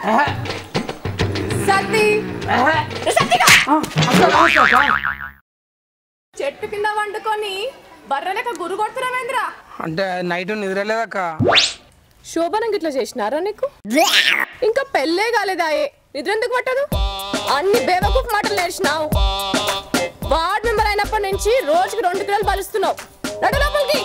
సత్తి సత్తిగా చెట్టు కింద వండుకొని బర్రెలక గురు కొడుతున్నావేంద్రా అంటే నైట్ నిద్రలేదక్క శోభనం గిట్లా చేసినారా నీకు ఇంకా పెళ్ళే కాలేదాయే నిద్ర ఎందుకు పట్టదు అన్ని బేవకూఫ్ మాటలు నేర్చినావు వార్డ్ మెంబర్ అయినప్పటి నుంచి రోజుకి రెండు కిలోలు బలుస్తున్నావు నడు లోపలికి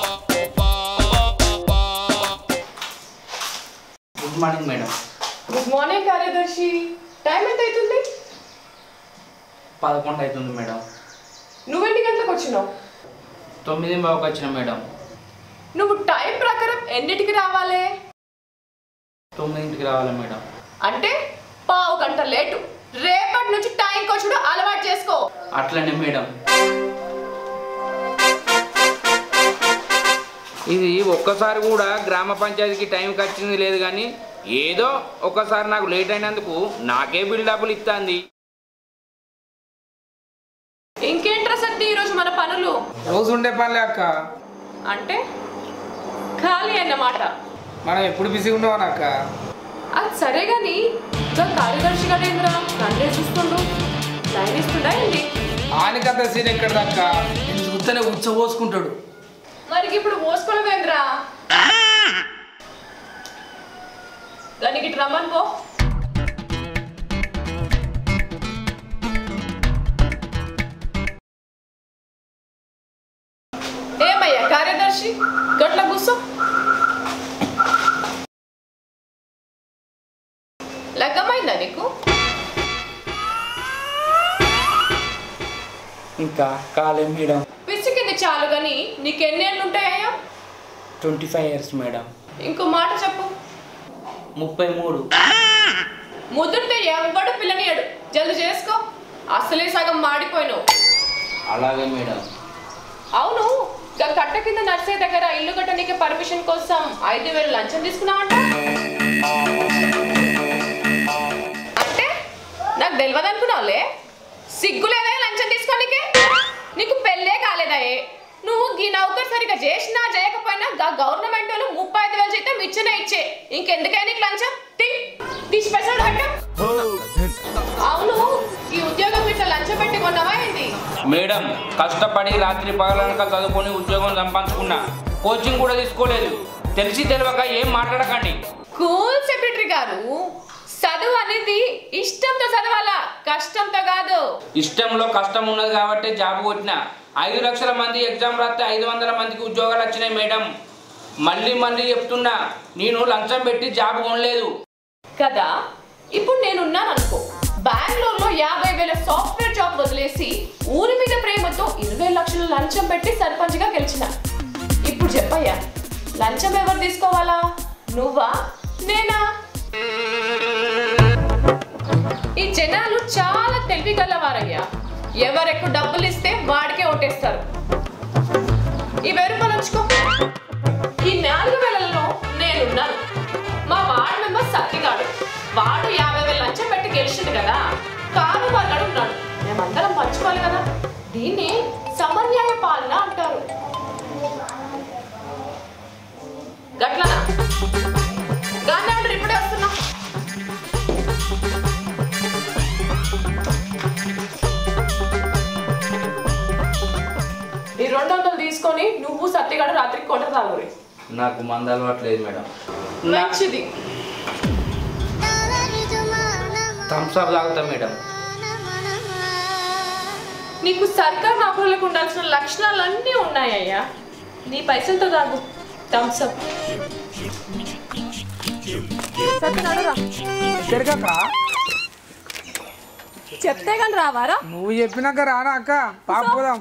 good morning madam good morning కార్యదర్శి టైం ఎంత అవుతుంది పదకొండు అవుతుంది మేడం నువ్వెన్ని గంటలకు వచ్చినావు తొమ్మిది బాబుకి వచ్చిన మేడం నువ్వు టైం ప్రకారం ఎన్నిటికి రావాలి తొమ్మిదింటికి రావాలి మేడం అంటే పావు గంట లేటు రేపటి నుంచి టైంకి వచ్చుడు అలవాటు చేసుకో అట్లనే మేడం ఇది ఒక్కసారి కూడా గ్రామ పంచాయతీకి టైంకి వచ్చింది లేదు కానీ ఏదో ఒక్కసారి నాకు లేట్ అయినందుకు నాకే బిల్డప్లు ఇస్తుంది ఇంకేంట్రా సత్తి ఈరోజు మన పనులు రోజు ఉండే పనిలే అక్క అంటే ఖాళీ అన్నమాట మనం ఎప్పుడు బిజీగా ఉండవని అక్క అది సరే గాని ఇంకా కార్యదర్శి గడేంద్రా నన్నే చూస్తుండు లైన్ ఇస్తుండా ఏంటి ఆనికంత సీన్ ఎక్కడ అక్క నేను చూస్తేనే ఉచ్చ పోసుకుంటాడు మరి ఇప్పుడు పోసుకోవడమేంద్రా దానికి ఇటు రమ్మని పో ఏమయ్యా కార్యదర్శి గట్ల కూర్చో లగ్గమైందా నీకు ఇంకా కాలే మేడం పిసికింది చాలు గాని నీకెన్నేళ్ళు ఉంటాయా ట్వంటీ ఫైవ్ ఇయర్స్ మేడం ఇంకో మాట చెప్పు ముప్పై మూడు ముద్దుంటే ఎవడు పిల్లనియడు జల్ది చేసుకో అసలే సగం మాడిపోయినావు అలాగే మేడం అవును గా కట్ట కింద నర్సే దగ్గర ఇల్లు కట్టడానికి పర్మిషన్ కోసం ఐదు వేలు లంచం తీసుకున్నావంట అంటే నాకు తెలియదు అనుకున్నావులే సిగ్గు లేదా లంచం తీసుకోనికే నీకు పెళ్ళే కాలేదాయే నువ్వు ఈ నౌకర్ సరిగా చేసినా చేయకపోయినా గా గవర్నమెంట్ వాళ్ళు ముప్పై ఐదు వేలు జీతం ఇచ్చినా ఇచ్చే ఇంకెందుకైనా నీకు లంచం తీ తీసి పైసలు కట్టు అవును ఈ ఉద్యోగం ఇట్లా లంచం పెట్టి కొన్నావా ఏంటి మేడం కష్టపడి రాత్రి పగలనక చదువుకొని ఉద్యోగం సంపాదించుకున్నా కోచింగ్ కూడా తీసుకోలేదు తెలిసి తెలియక ఏం మాట్లాడకండి కూల్ సెక్రటరీ గారు చదువు అనేది ఇష్టంతో చదవాలా కష్టంతో కాదు ఇష్టంలో కష్టం ఉన్నది కాబట్టి జాబ్ కొట్టిన ఐదు లక్షల మంది ఎగ్జామ్ రాస్తే ఐదు వందల మందికి ఉద్యోగాలు వచ్చినాయి మేడం మళ్ళీ మళ్ళీ చెప్తున్నా నేను లంచం పెట్టి జాబ్ కొనలేదు కదా ఇప్పుడు నేనున్నాను అనుకో బెంగళూరులో యాభై వేల సాఫ్ట్వేర్ జాబ్ వదిలేసి ఊరి మీద ప్రేమతో ఇరవై లక్షల లంచం పెట్టి సర్పంచ్గా గెలిచిన ఇప్పుడు చెప్పయ్యా లంచం ఎవరు తీసుకోవాలా నువ్వా నేనా ఈ జనాలు చాలా తెలివి గలవారయ్యా ఎవరెక్కువ డబ్బులు ఇస్తే వాడికే ఓటేస్తారు ఈ వెయ్యి రూపాయలు ఉంచుకో ఈ నాలుగు వేలలో నేనున్నాను మా వార్డ్ మెంబర్ సత్తిగాడు వాడు యాభై వేలు లంచం పెట్టి గెలిచిండు కదా కాను వాళ్ళడు ఉన్నాడు మేమందరం పంచుకోవాలి కదా దీన్ని సమన్యాయ పాలన అంటారు గట్లనా గాంధీ అంటారు ఇప్పుడే వస్తున్నా ఈ రెండు వందలు తీసుకొని నువ్వు సత్తిగాడు రాత్రికి కొండ తాగురి నాకు మంద అలవాట్లేదు మేడం మంచిది థమ్స్ అప్ తాగుతా మేడం నీకు సర్కార్ నౌకరులకు ఉండాల్సిన లక్షణాలన్నీ ఉన్నాయ్యా నీ పైసలతో తాగు థమ్స్ అప్ ఎక్కడికక్క చెప్తే కానీ రావారా నువ్వు చెప్పినాక రానా అక్క పాపోదాం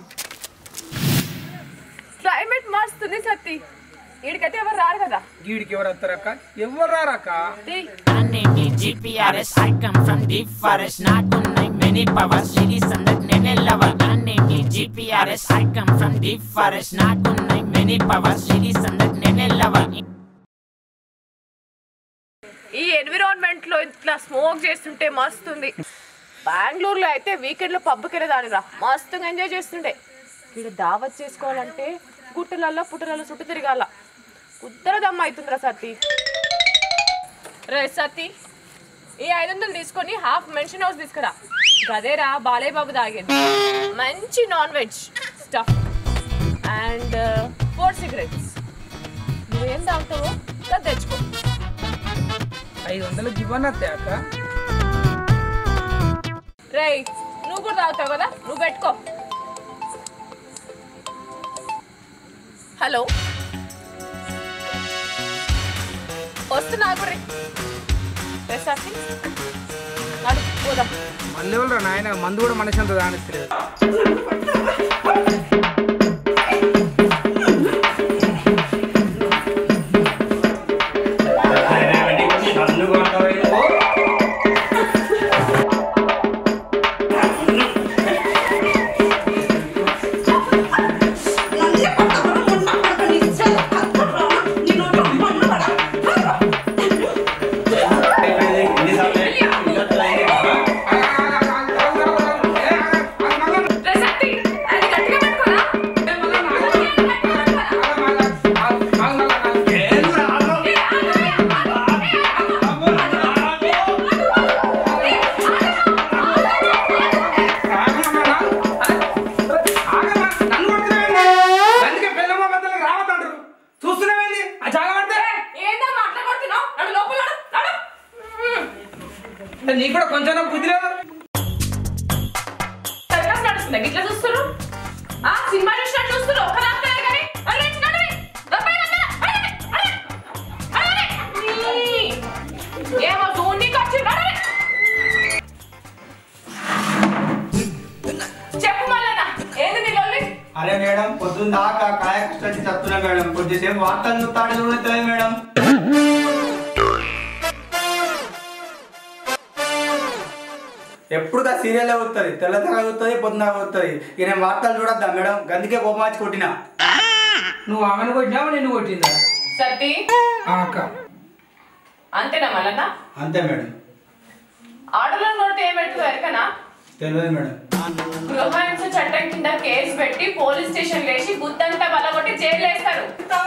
క్లైమేట్ మారుస్తుంది సత్తి ఈడికైతే ఎవరు రారు కదా గీడికి ఎవరు వస్తారక్క ఎవరు రారక్క ఏయ్, My name is GPRS. I come from deep forest. Not unlike many powers. Shiri sandat nene lava. My name is GPRS. I come from deep forest. Not unlike many powers. Shiri sandat nene lava. ఈ environment లో ఇట్లా smoke చేస్తుంటే మస్తుంది బెంగళూరులో అయితే weekend లో పబ్కి వెళ్ళేదానిరా మస్తుగా enjoy చేస్తుండే ఇక్కడ దావత్ చేసుకోవాలంటే గుట్టలల్లో పుట్టలలో చుట్టూ తిరగాల ఉద్దర దమ్మ అవుతుందిరా సతీ రే సతీ ఈ ఐదు వందలు తీసుకొని హాఫ్ మెన్షన్ హౌస్ తీసుకురా గదేరా బాలయ్య బాబు తాగేది మంచి non veg stuff and four cigarettes నువ్వేం తాగుతావో అది తెచ్చుకో ఐదు వందలకి ఇవ్వను అత్తయ్య అక్క రేయ్ నువ్వు కూడా తాగుతావు కదా నువ్వు పెట్టుకో హలో వస్తున్నా గురి రెసార్ట్కి నడు పోదాం మళ్ళీ ఎవరు నాయన మందు కూడా మనిషి అంత దానిస్తలేదు రెసార్ట్కి అది గట్టిగా పట్టుకోరా చూస్తున్నావేంది ఆ జాగమంటే ఏందో మాట్లాడుతున్నావు నడు లోపల నడు నడు నీకు కూడా కొంచెం బుద్ధి లేదు సర్కస్ నడుస్తుంది ఇట్లా చూస్తున్నారు ఆ సినిమా చూసినట్టు చూస్తున్నారు ఒక రాత్రి కానీ అరే నడవి దబ్బై నడవ అరే అరే అరే ఏమో దూని కచ్చి నడవి చెప్పు మల్లన్న ఏంది నీ లొల్లి అరే మేడం పొద్దున్న దాకా కాయ కష్టాన్ని చెప్తున్నా మేడం కొద్దిసేపు వార్తలు చూస్తాడు చూడలేదు మేడం ఎప్పుడు సీరియల్ అవుతుంది తెల్ల అవుతుంది పొద్దున అవుతుంది ఇక నేను వార్తలు చూడద్దా మేడం గందుకే కోపమాచి కొట్టిన నువ్వు ఆమెను కొట్టినావా నిన్ను కొట్టిందా సత్తి ఆ అక్క అంతేనా మల్లన్న అంతే మేడం ఆటలను కొడితే ఏమెట్టు ఎరకనా తెలియదు మేడం గృహహింస చట్టం కింద కేసు పెట్టి పోలీస్ స్టేషన్ లేచి గుత్తంతా బలగొట్టి జైలు వేస్తారు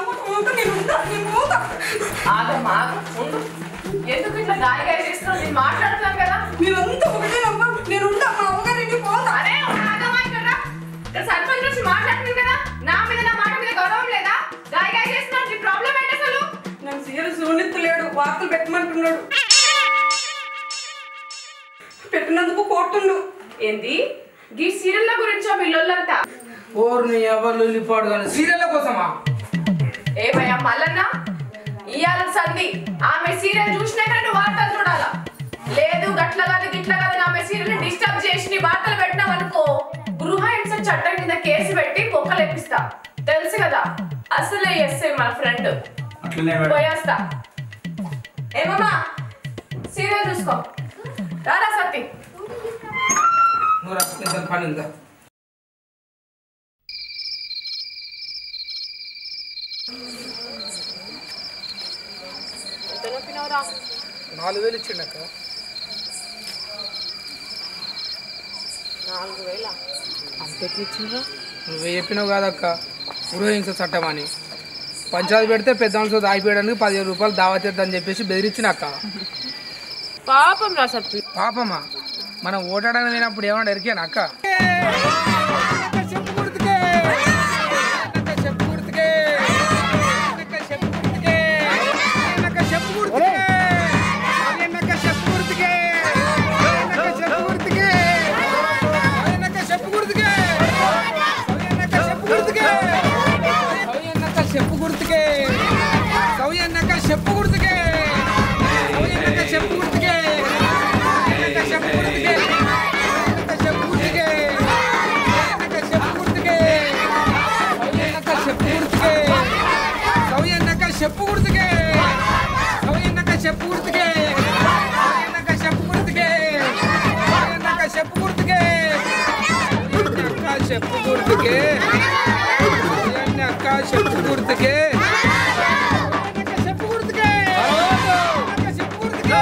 ఆగమ్మా ఆగు, ఉండు. ఎందుకు ఇట్లా గాలి గాలి చేస్తున్నావు నేను మాట్లాడుతున్నాను కదా మీరంతా ఒకటేనమ్మా నేనుంటా మా అమ్మగారింటికి పోతా అరే ఆగమ్మా ఇక్కడ రా. ఇక్కడ సర్పంచ్ వచ్చి మాట్లాడుతుంది కదా నా మీద నా మాట మీద గౌరవం లేదా గాలి గాలి చేస్తున్నావు నీ ప్రాబ్లం ఏంటి అసలు నన్ను సీరియల్ సున్నిత్తలేడు వార్తలు పెట్టమంటున్నాడు పెట్టినందుకు కోర్టుండు ఏంది ఈ సీరియల్ల గురించో పిల్లలంతా ఓర్ని ఎవరు లిపాడు కానీ సీరియల్ కోసమా ఏమయ్యా మల్లన్న ఇవాళ సంధి ఆమె సీరియల్ చూసినాక నువ్వు వార్తలు చూడాలా లేదు గట్ల కాదు గిట్ల కాదు ఆమె సీరియల్ డిస్టర్బ్ చేసి నీ వార్తలు పెట్టినావనుకో గృహ హింస చట్టం కింద కేసు పెట్టి కుక్కలు ఎప్పిస్తా తెలుసు కదా అసలే ఎస్ఐ మన ఫ్రెండ్ అట్లనే మేడం పోయేస్తా ఏమమ్మా సీరియల్ చూసుకో రారా సత్తి నువ్వు రా, నీతో పని ఉందా నాలుగు వేలు ఇచ్చిండు అక్క నాలుగు వేల అంతెట్లు ఇచ్చిండ్రా నువ్వు చెప్పినావు కాదక్క గృహహింస చట్టం అని పంచాయతీ పెడితే పెద్దవాళ్ళతో దాగిపోయడానికి పదిహేను రూపాయలు దావతేద్దని చెప్పేసి బెదిరించిన అక్క పాపం రా సత్తి పాపమ్మా మనం ఓటాడని పోయినప్పుడు ఏమన్నా ఎరికేనా అక్క చెప్పు గుర్తుకే సౌయన్నక చెప్పు గుర్తుకే సౌయన్నక చెప్పు గుర్తుకే చెప్పు గుర్తుకే చెప్పు గుర్తుకే చెప్పు గుర్తుకే చెప్పు గుర్తుకే సౌయన్నక చెప్పు గుర్తుకే సౌయన్నక చెప్పు గుర్తుకే సౌయన్నక చెప్పు గుర్తుకే సౌయన్నక చెప్పు గుర్తుకే సౌయన్నక చెప్పు గుర్తుకే సౌయన్నక చెప్పు గుర్తుకే చెప్పు గుర్తుకే చెప్పు గుర్తుకే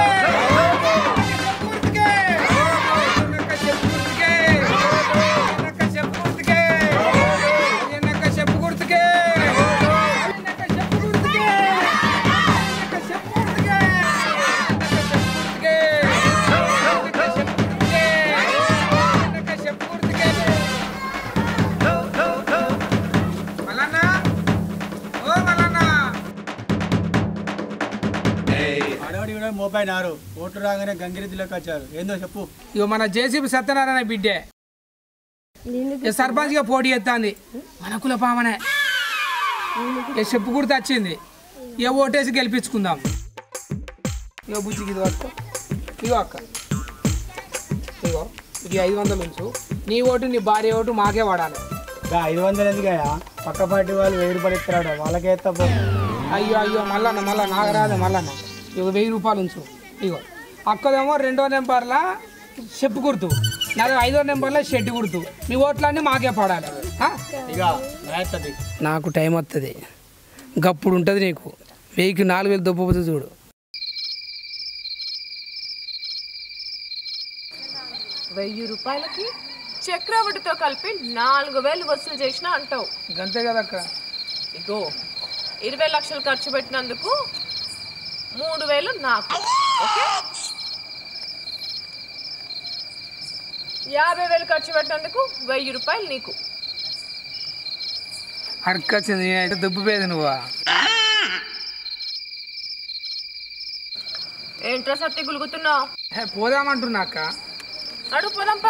చెప్పు కూర్చునే మోపైనారు ఓట్లు రాగానే గంగిరెద్దులోకి వచ్చారు ఏందో చెప్పు ఇక మన జేసీబీ సత్యనారాయణ బిడ్డే ఇక సర్పంచ్గా పోటీ చేస్తుంది మన కుల పామనే ఇక చెప్పు గుర్తు వచ్చింది ఇక ఓటేసి గెలిపించుకుందాం ఇక బుజ్జికి ఇది పట్టుకో ఇగో అక్క ఇగో ఇది ఐదు వందలు ఉంచు నీ ఓటు నీ భార్య ఓటు మాకే వాడాలి ఇంకా ఐదు వందలు ఎందుకయ్యా పక్క పార్టీ వాళ్ళు వెయ్యి రూపాయలు ఇస్తాడు వాళ్ళకే తప్ప అయ్యో అయ్యో మల్లన్న మళ్ళా నాకు రాదు మల్లన్న ఇక వెయ్యి రూపాయలు ఉంచు ఇగో అక్కదేమో రెండో నెంబర్లా చెప్పు గుర్తు నాది ఐదో నెంబర్లో షెడ్ గుర్తు మీ ఓట్లన్నీ మాకే పడాలి ఆ? ఇక రాయత్తది నాకు టైం వస్తుంది గప్పుడు ఉంటుంది నీకు వెయ్యికి నాలుగు వేలు దొబ్బపోతుంది చూడు వెయ్యి రూపాయలకి చక్రవడ్డీతో కలిపి నాలుగు వేలు వసూలు చేసిన అంటావు గంతే కదక్క ఇగో ఇరవై లక్షలు ఖర్చు పెట్టినందుకు మూడు వేలు నాకు ఓకే యాభై వేలు ఖర్చు పెట్టినందుకు వెయ్యి రూపాయలు నీకు అడకొచ్చింది నేనైతే దొబ్బిపోయేది నువ్వా ఏంట్రా సత్తి గులుగుతున్నావు హే, పోదామంటున్నా అక్క అడుగు పోదాంపా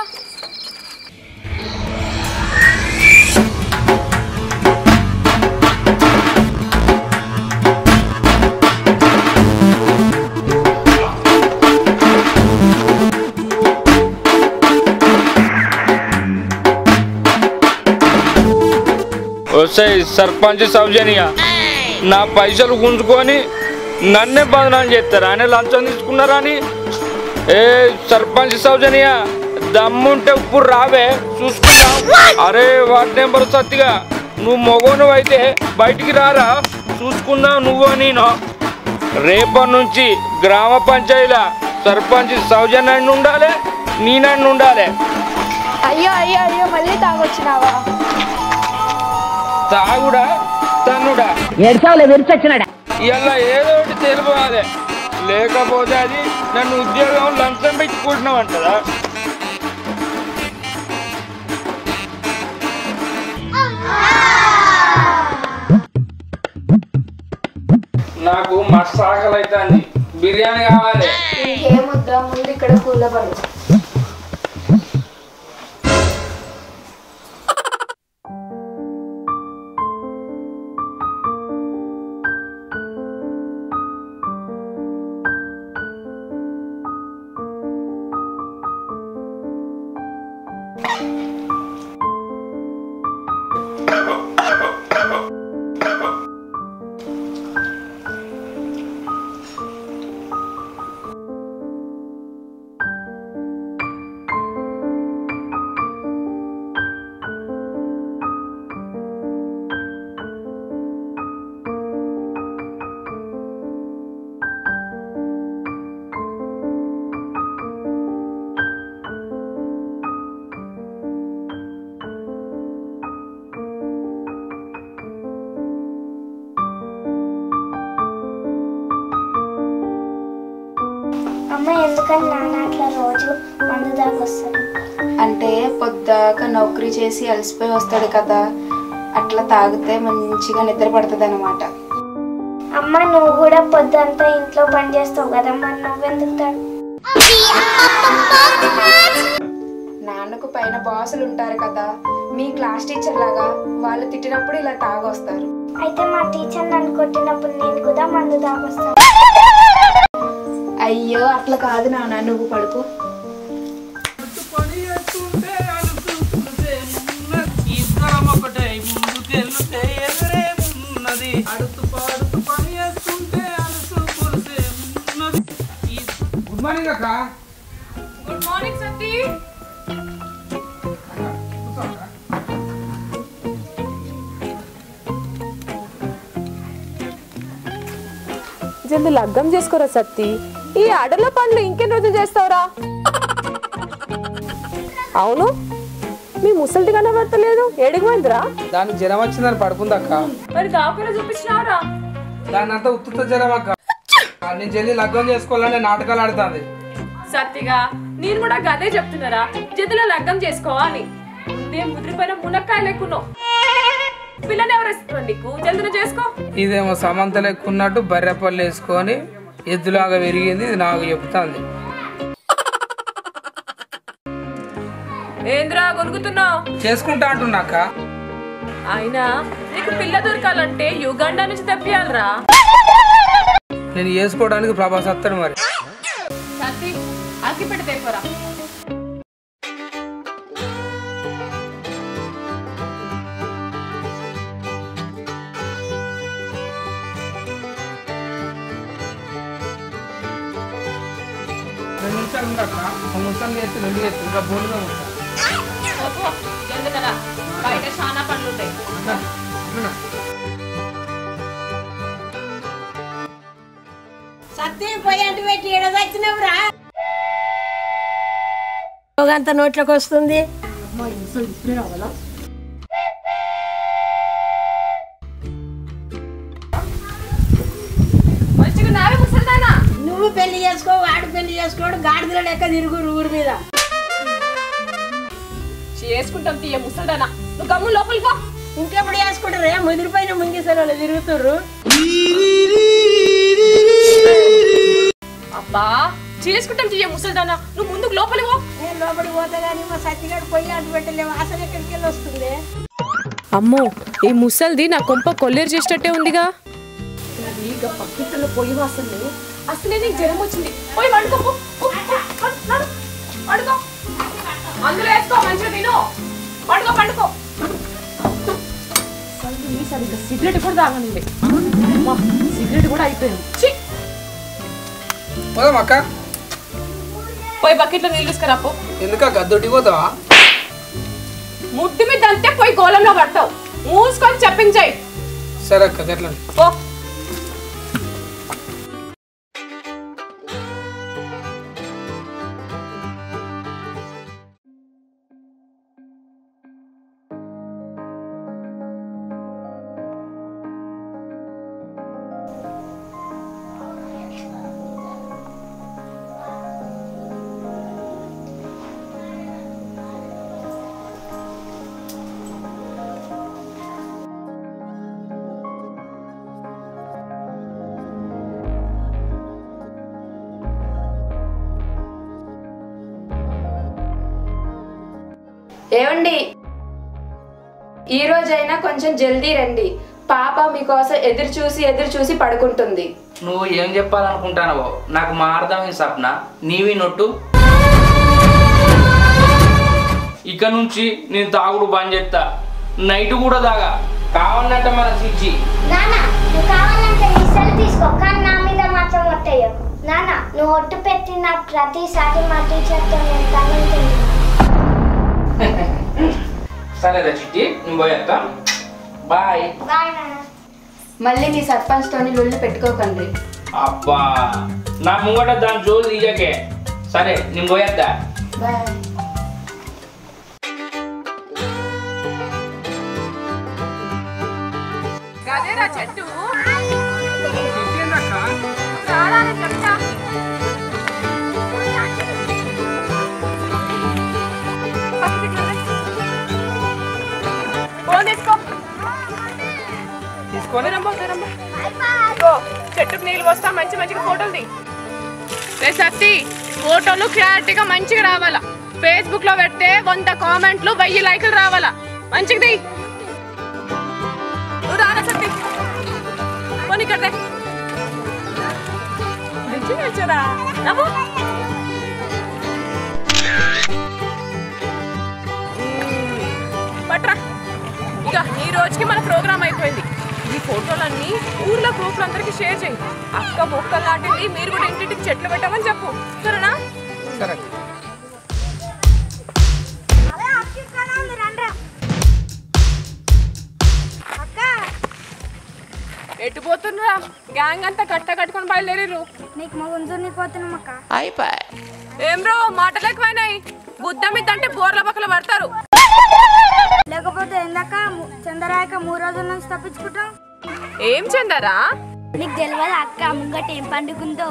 వస్తాయి సర్పంచ్ సౌజన్య నా పైసలు గుంజుకొని నన్నే బదనాం చేస్తారు ఆయన లంచం తీసుకున్నారా అని ఏ సర్పంచ్ సౌజన్య దమ్ముంటే ఇప్పుడు రావే చూసుకుందాం అరే వార్డ్ నెంబర్ సత్తిగా నువ్వు మగోను అయితే బయటికి రారా చూసుకుందాం నువ్వు నేను రేపటి నుంచి గ్రామ పంచాయతీల సర్పంచ్ సౌజన్య ఉండాలి నేనన్ను ఉండాలి అయ్యో అయ్యో అయ్యో మళ్ళీ తాగొచ్చినావా తాగుడా తన్నుడా ఏడ్చావులే విరిచొచ్చినాడా ఇలా ఏదో ఒకటి తెలియాలి లేకపోతే అది నన్ను ఉద్యోగం లంచం పెట్టుకుంటున్నావు అంటదా నాకు మస్తు ఆకలి అవుతుంది బిర్యానీ కావాలి ఇంకేమొద్దా ముందు ఇక్కడ కూలబడు అమ్మ ఎందుకని నాన్న అట్లా రోజు మందు దాకా వస్తాడు అంటే పొద్దాక నౌకరీ చేసి అలసిపోయి వస్తాడు కదా అట్లా తాగితే మంచిగా నిద్ర పడుతుంది అనమాట అమ్మ నువ్వు కూడా పొద్దంతా ఇంట్లో పని చేస్తావు కదా మరి నువ్వెందుకు తాగు నాన్నకు పైన బాసులు ఉంటారు కదా మీ క్లాస్ టీచర్ లాగా వాళ్ళు తిట్టినప్పుడు ఇలా తాగొస్తారు అయితే మా టీచర్ నన్ను కొట్టినప్పుడు నేను కూడా మందు తాగొస్తాను అయ్యో అట్లా కాదు నాన్న నువ్వు పడుకో ఇద్దరం ఒకటే ముందుకెళ్తే ఎదురే ఉన్నది అడుతు పాడుతూ పని చేస్తుంటే అలుసు పులుసే ఉన్నది గుడ్ మార్నింగ్ అక్క గుడ్ మార్నింగ్ సత్తి జల్ది లగ్గం చేసుకోరా సత్తి ఈ అడల పనులు ఇంకెన్ని రోజులు చేస్తావురా అవును మీ ముసలిది కనబడతలేదు ఏడిగిపోయిందిరా దానికి జ్వరం వచ్చిందని పడుకుంది అక్క మరి దాపర చూపించినావురా దాని అంతా ఉత్తుత జ్వరం అక్క నేను చెల్లి లగ్గం చేసుకోవాలని నాటకాలు ఆడుతుంది సత్తిగా నేను కూడా గదే చెప్తున్నారా జల్దిలో లగ్గం చేసుకోవాలి నేను ముద్రిపోయిన మునక్కాయ లెక్కున్నావు పిల్లని ఎవరు ఇస్తున్నారు నీకు జల్దిలో చేసుకో ఇదేమో సమంత లెక్కున్నట్టు బర్రెపల్లి వేసుకొని ఎద్దులాగా పెరిగింది ఇది నాకు చెప్తాంది ఏంద్రా గొనుగుతున్నావు చేసుకుంటా అంటున్నాక అయినా నీకు పిల్ల దొరకాలంటే యుగండా నుంచి తెప్పియాలరా నేను చేసుకోవడానికి ప్రభాస్ వస్తాడు మరి సత్తి అగ్గి పెట్టి తెప్పరా రెండు నిమిషాలు ఉండక ఒక నిమిషాలు చేస్తే రెండు చేస్తే ఇంకా బోలుగా ఉంటా ఎందుకలా బయట చాలా పనులు ఉంటాయి సత్తి పోయి అంటు పెట్టి ఏడదచ్చినవురా పొగంత నోట్లోకి వస్తుంది మంచిగా నావే ముసలిదానా నువ్వు పెళ్లి చేసుకో వాడు పెళ్లి చేసుకోడు గాడిదల లెక్క తిరుగురు ఊరి మీద చేసుకుంటాం తీయ ముసలిదానా నువ్వు గమ్ము లోపలికి పో ఇంకెప్పుడు చేసుకుంటారే ముదిరిపోయిన ముంగిసలు తిరుగుతుర్రు అబ్బా చేసుకుంటాం తీయ ముసలిదానా నువ్వు ముందుకు లోపలికి పో నేను లోపలికి పోతా కానీ మా సత్తిగాడు పొయ్యి అంటు పెట్టలే వాసన ఎక్కడికి వెళ్ళి వస్తుంది అమ్మో ఈ ముసల్ది నా కొంప కొల్లేరు చేసేటట్టే ఉందిగా ఇక పక్కింట్లో పొయ్యి వాసనలే అసలే నీకు జ్వరం వచ్చింది పోయి వండుకో పో. పో, పో, పో, నడు. వండుకో అందులో వేసుకో మంచిగా తిను పండుకో పండుకో సరిగ్గా సిగరెట్ కూడా తాగనింది అమ్మా, సిగరెట్ కూడా అయిపోయింది ఛీ! పోదాం అక్క పోయి బకెట్లో నీళ్ళు తీసుకురా పో ఎందుక గద్దొడ్డి పోతావా ముడ్డి మీద అంతే పోయి గోళంలో పడతావు మూసుకొని చెప్పించాయి సరే అక్క గట్ల పో ఏమండి ఈ రోజైనా కొంచెం జల్దీ రండి పాప మీకోసం ఎదురు చూసి ఎదురు చూసి పడుకుంటుంది నువ్వు ఏం చెప్పాలనుకుంటానవో నాకు మా అర్థమైంది సప్న నీవి నొట్టు ఇక నుంచి నేను తాగుడు బంద్ చేస్తా నైట్ కూడా తాగా కావాలంటే మన స్విచ్ నాన్న నువ్వు కావాలంటే ఇసలు తీసుకో కానీ నా మీద మాత్రం ఒట్టయ్యకు నాన్న నువ్వు ఒట్టు పెట్టిన ప్రతిసారి మా టీచర్తో నేను తనం తిన్నాను సరేరా చిట్టి నువ్వు పోయేస్తా బాయ్ బాయ్ నాన్న మళ్ళీ మీ సర్పంచ్ తోని లొల్లి పెట్టుకోకండి అబ్బా నా ముంగట దాని జోలు తీయకే సరే నేను పోయేద్దా బాయ్ గదేరా చెట్టు చాలా చెప్తా ఫోన్ తీసుకో తీసుకొని రమ్మో రమ్మో ఇగో, చెట్టుకు నీళ్ళు వస్తా మంచి మంచిగా ఫోటోలు తీ రే సత్తి ఫోటోలు క్లారిటీగా మంచిగా రావాలా ఫేస్బుక్ లో పెడితే వంద కామెంట్లు వెయ్యి లైకులు రావాలా మంచిగా తీ నువ్వు రారా సత్తి పోనీ ఇక్కడ రే. మంచిగా వచ్చారా నవ్వు పట్రా ఇక ఈ రోజుకి మన ప్రోగ్రామ్ అయిపోయింది ఈ ఫోటోలన్నీ ఊర్లో గ్రూప్లు అందరికి షేర్ చేయి అక్క మొక్కలు నాటింది మీరు కూడా ఇంటింటికి చెట్లు పెట్టమని చెప్పు సరేనా సరే ఎటు పోతున్నా గ్యాంగ్ అంతా కట్ట కట్టుకొని బయలుదేరిరు నీకు మా గుంజుని పోతున్నాం అక్క ఏం రో మాటలు ఎక్కువైనాయి బుద్ధ మీద అంటే బోర్ల పక్కల పడతారు లేకపోతే ఇందాక చంద్రాయక మూడు రోజుల నుంచి తప్పించుకుంటాం ఏం చెందరా నీకు తెలియదు అక్క ముంగట ఏం పండుకుందో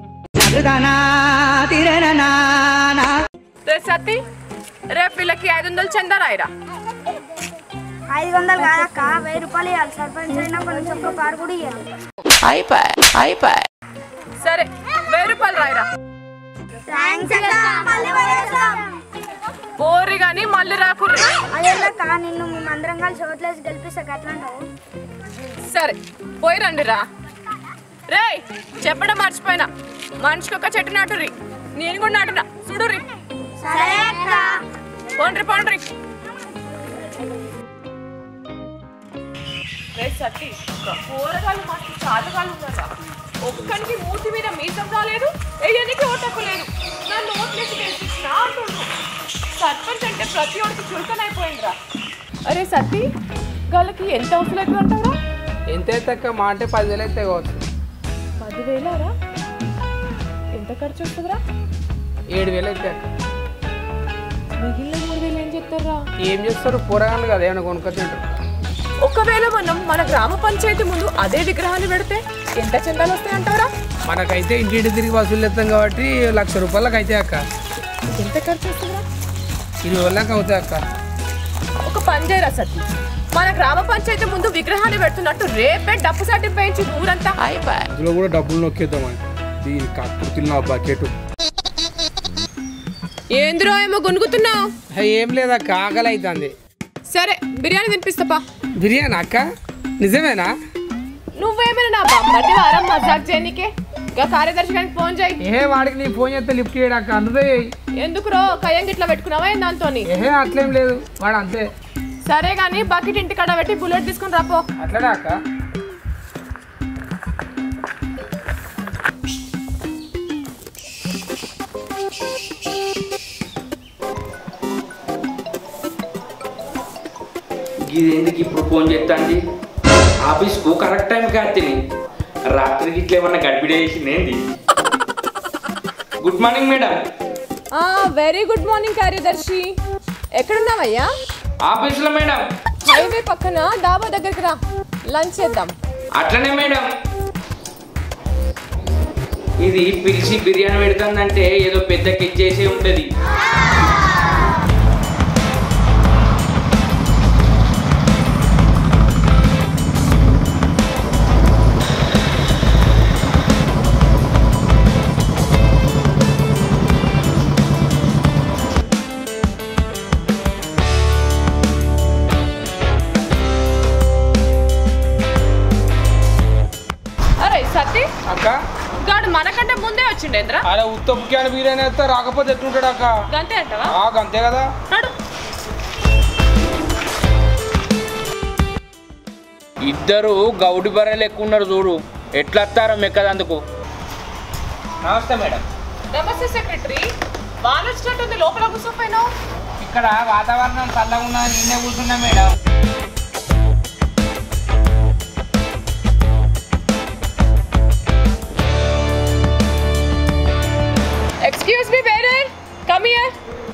రే సత్తి రేపు వీళ్ళకి ఐదు వందలు చందరాయిరా ఐదు వందలు కాదక్క వెయ్యి రూపాయలు ఇవ్వాలి సర్పంచ్ అయినా కొంచెం పాడు కూడా ఇవ్వాలి సరే వెయ్యి రూపాయలు రాయరా పోరి గాని మళ్ళీ రాకుర్రి అదేలక్క నిన్ను మేమందరం కలిసి ఓట్లేసి గెలిపిస్తాక ఎట్లా అంటావు సరే పోయి రండి రా రేయ్ చెప్పడం మర్చిపోయినా మనిషికి ఒక చెట్టు నాటుర్రి నేను కూడా నాటునా చూడుర్రి సరే అక్క పోండ్రి పోండ్రి రే సత్తి కూరగాయలు మస్తు చాలుగాలు ఉన్నారా ఒక్కనికి మూతి మీద మీసం రాలేదు వేయనికి ఓటకు లేదు నన్ను ఓట్లేసి గెలిపించిన అంటుండ్రు సర్పంచ్ అంటే ప్రతి ఒక్కరికి చులకనైపోయిందిరా అరే సత్తి గాళ్ళకి ఎంత అవసరం అవుతుంది అంటారా ఎంత తక్కువ మా అంటే పదివేలు అయితే కావచ్చు పదివేలారా ఎంత ఖర్చు వస్తుందిరా ఏడు వేలు అయితే మిగిలిన మూడు వేలు ఏం చెప్తారా ఏం చేస్తారు కూరగాయలు కదా ఏమైనా కొనుక్కొని తింటారు ఒకవేళ మనం మన గ్రామ పంచాయతీ ముందు అదే విగ్రహాన్ని పెడితే ఎంత చందాలు వస్తాయి అంటారా మనకైతే ఇంటింటి తిరిగి వసూలు చేస్తాం కాబట్టి లక్ష రూపాయలకు అయితే అక్క ఎంత ఖర్చు వస్తుందా ఇరవై వేలకు అవుతాయి అక్క ఒక పని చేయరా సత్తి మన గ్రామ పంచాయతీ ముందు విగ్రహాన్ని పెడుతున్నట్టు రేపే డప్పు సట్టి పెంచి ఊరంతా అయిపోయి అందులో కూడా డబ్బులు నొక్కేద్దామని దీని కక్కుర్తిల్ నా బకెట్ ఏందిరో ఏమో గొనుగుతున్నావు ఏం లేదక్క ఆకలి అవుతుంది సరే బిర్యానీ తినిపిస్తాపా బిర్యానీ అక్క నిజమేనా నువ్వేమైనా నా బొమ్మటి వారం మజాక్ చేయనీకే ఇంకా కార్యదర్శి గారికి ఫోన్ చేయి ఏ వాడికి నీ ఫోన్ చేస్తే లిఫ్ట్ చేయడాక అందుదే ఎందుకు రో కయ్యం గిట్లా పెట్టుకున్నావా ఏం దాంతోని ఏహే అట్లేం లేదు వాడు అంతే సరే గాని బకెట్ ఇంటికాడ పెట్టి బుల్లెట్ తీసుకుని రాపో అట్లనే అక్క ఇది ఎందుకు ఇప్పుడు ఫోన్ చేస్తాండి ఆఫీస్కు కరెక్ట్ టైంకి వస్తుంది రాత్రికి ఇట్లా ఏమన్నా గడిపిడే చేసింది ఏంది good morning madam very good morning కార్యదర్శి ఎక్కడున్నావయ్యా ఆఫీస్లో మేడం హైవే పక్కన డాబా దగ్గరికి రా లంచ్ చేద్దాం అట్లనే మేడం ఇది పిలిచి బిర్యానీ పెడుతుందంటే ఏదో పెద్ద కిచ్చేసే ఉంటుంది అరే సత్తి అక్క గాడు మనకంటే ముందే వచ్చిండేంద్రా అరే ఉత్తప్పుకి బిర్యానీ వేస్తే రాకపోతే ఎట్లుంటాడు అక్క గంతే అంటావా ఆ, అంతే కదా నడు ఇద్దరు గౌడి బర్రెలు ఎక్కువ ఉన్నారు చూడు ఎట్లా వస్తారో మెక్కదందుకు నమస్తే మేడం నమస్తే సెక్రటరీ వాన వచ్చినట్టుంది లోపల కూర్చోపోయినావు ఇక్కడ వాతావరణం చల్లగా ఉన్నది నిన్నే కూర్చున్నా madam excuse me bearer come here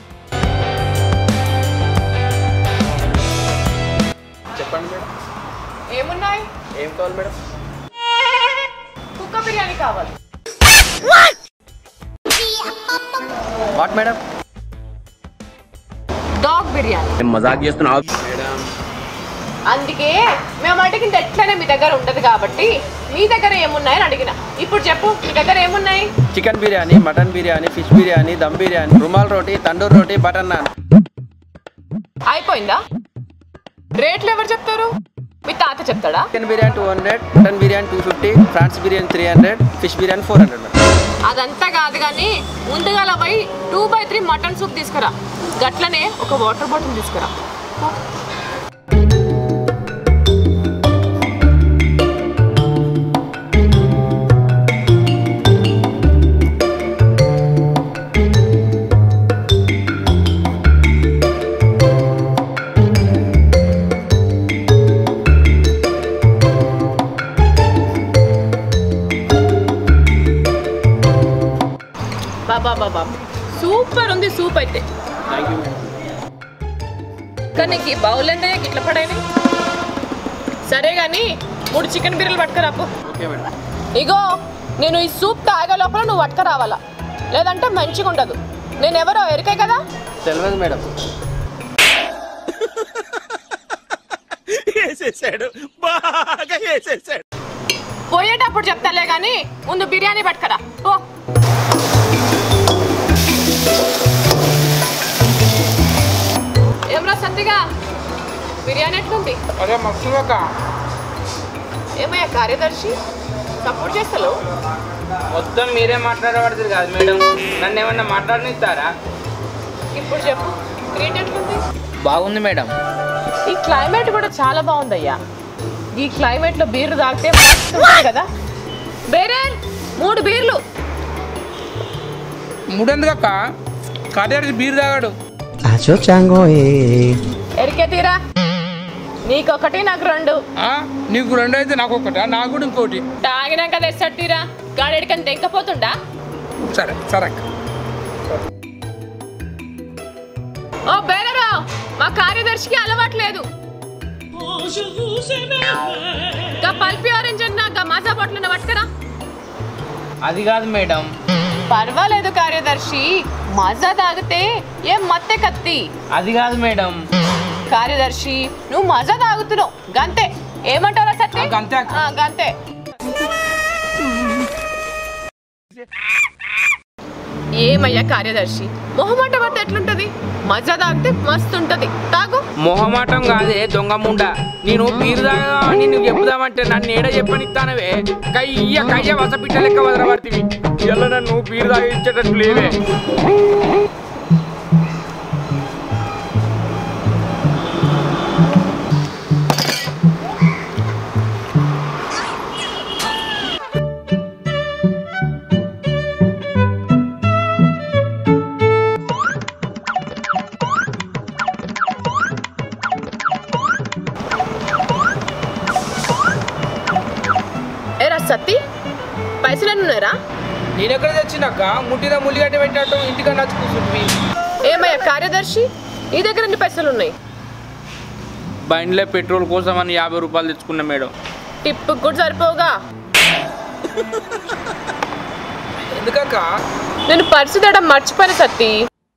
చెప్పండి మేడం ఏమున్నాయి ఏం కావాలి మేడం కుక్క బిర్యానీ కావాలి వాట్ మేడం డాగ్ బిర్యానీ మజాక్ చేస్తున్నావు అందుకే మేము అడిగింది ఎట్లనే మీ దగ్గర ఉండదు కాబట్టి మీ దగ్గర ఏమున్నాయని అడిగిన ఇప్పుడు చెప్పు మీ దగ్గర ఏమున్నాయి chicken biryani mutton biryani fish biryani dum biryani rumal roti tandoor roti butter naan అయిపోయిందా రేట్లు ఎవరు చెప్తారు మీ తాత చెప్తాడా chicken biryani two hundred mutton biryani two fifty prawns biryani three hundred fish biryani four hundred madam అదంతా కాదు కానీ ముందుగా పోయి two by three mutton soup తీసుకురా గట్లనే ఒక వాటర్ బాటిల్ తీసుకురా బాబా బాబా సూపర్ ఉంది సూప్ అయితే థ్యాంక్ యూ మేడం కానీ నీకు ఈ బౌల్ ఎంతయ్యా గిట్ల పడాయి సరే కానీ మూడు చికెన్ బిర్యాలు పట్టుకురాపు ఓకే మేడం ఇగో నేను ఈ సూప్ తాగే లోపల నువ్వు పట్టుక రావాలా లేదంటే మంచిగా ఉండదు నేను ఎవరో ఎరికే కదా తెలియదు మేడం వేసేసాడు బాగా వేసేసాడు పోయేటప్పుడు చెప్తాలే కానీ ముందు బిర్యానీ పట్టుకరా ఓ ఏమ్రా సత్తిగా బిర్యానీ ఎట్లుంది అదే మస్తుగా ఏమయ్యా కార్యదర్శి సపోర్ట్ చేస్తలేవు మొత్తం మీరే మాట్లాడబడుతుంది కాదు మేడం నన్ను ఏమన్నా మాట్లాడనిస్తారా ఇప్పుడు చెప్పు గ్రీన్ ఎట్లుంది బాగుంది మేడం ఈ క్లైమేట్ కూడా చాలా బాగుందయ్యా ఈ క్లైమేట్ లో బీర్లు తాగితే మస్తు ఉంటుంది కదా బేరే మూడు బీర్లు మూడెందుకక్క కార్యాలయం బీర్ తాగాడు Acho chango eh. ఎరికే తీరా నీకొకటి నాకు రెండు ఆ, నీకు రెండు అయితే నాకు ఒకటి నాకు కూడా ఇంకోటి తాగినాక తెస్తాడు తీరా గాడెడికని తెంకపోతుండా సరే సరే అక్క ఓ బేరరా మా కార్యదర్శికి అలవాట్లేదు గా పల్పి ఆరెంజ్ అన్న గా మజా బాటిల్ పట్టుకరా అది కాదు మేడం పర్వాలేదు కార్యదర్శి మజా తాగితే ఏం మత్తె కత్తి అది కాదు మేడం కార్యదర్శి నువ్వు మజా తాగుతున్నావు గంతే ఏమంటారా సత్య గంతే గంతే ఏమయ్యా కార్యదర్శి మొహమాట పడితే ఎట్లుంటది మజా తాగితే మస్తు ఉంటది తాగు మొహమాటం కాదే దొంగ ముండ నేను బీరు తాగదామని నువ్వు చెప్పుదామంటే నన్ను ఏడ చెప్పనిస్తానవే కయ్య కయ్య వసపిట్ట లెక్క వదలబడుతుంది ఇలా నన్ను బీరు తాగించేటట్టు లేవే ఏరా సత్తి పైసలు ఎన్ని ఉన్నారా నేను ఎక్కడ తెచ్చినాక ముట్టిన ముల్లిగడ్డ పెట్టినట్టు ఇంటికన్నా వచ్చి కూర్చుంటుంది ఏమయ్యా కార్యదర్శి నీ దగ్గర ఎన్ని పైసలు ఉన్నాయి బండిలో పెట్రోల్ కోసం అని యాభై రూపాయలు తెచ్చుకున్నా మేడం టిప్పు కూడా సరిపోగా ఎందుకక్క నేను పర్సు తేడం మర్చిపోయిన సత్తి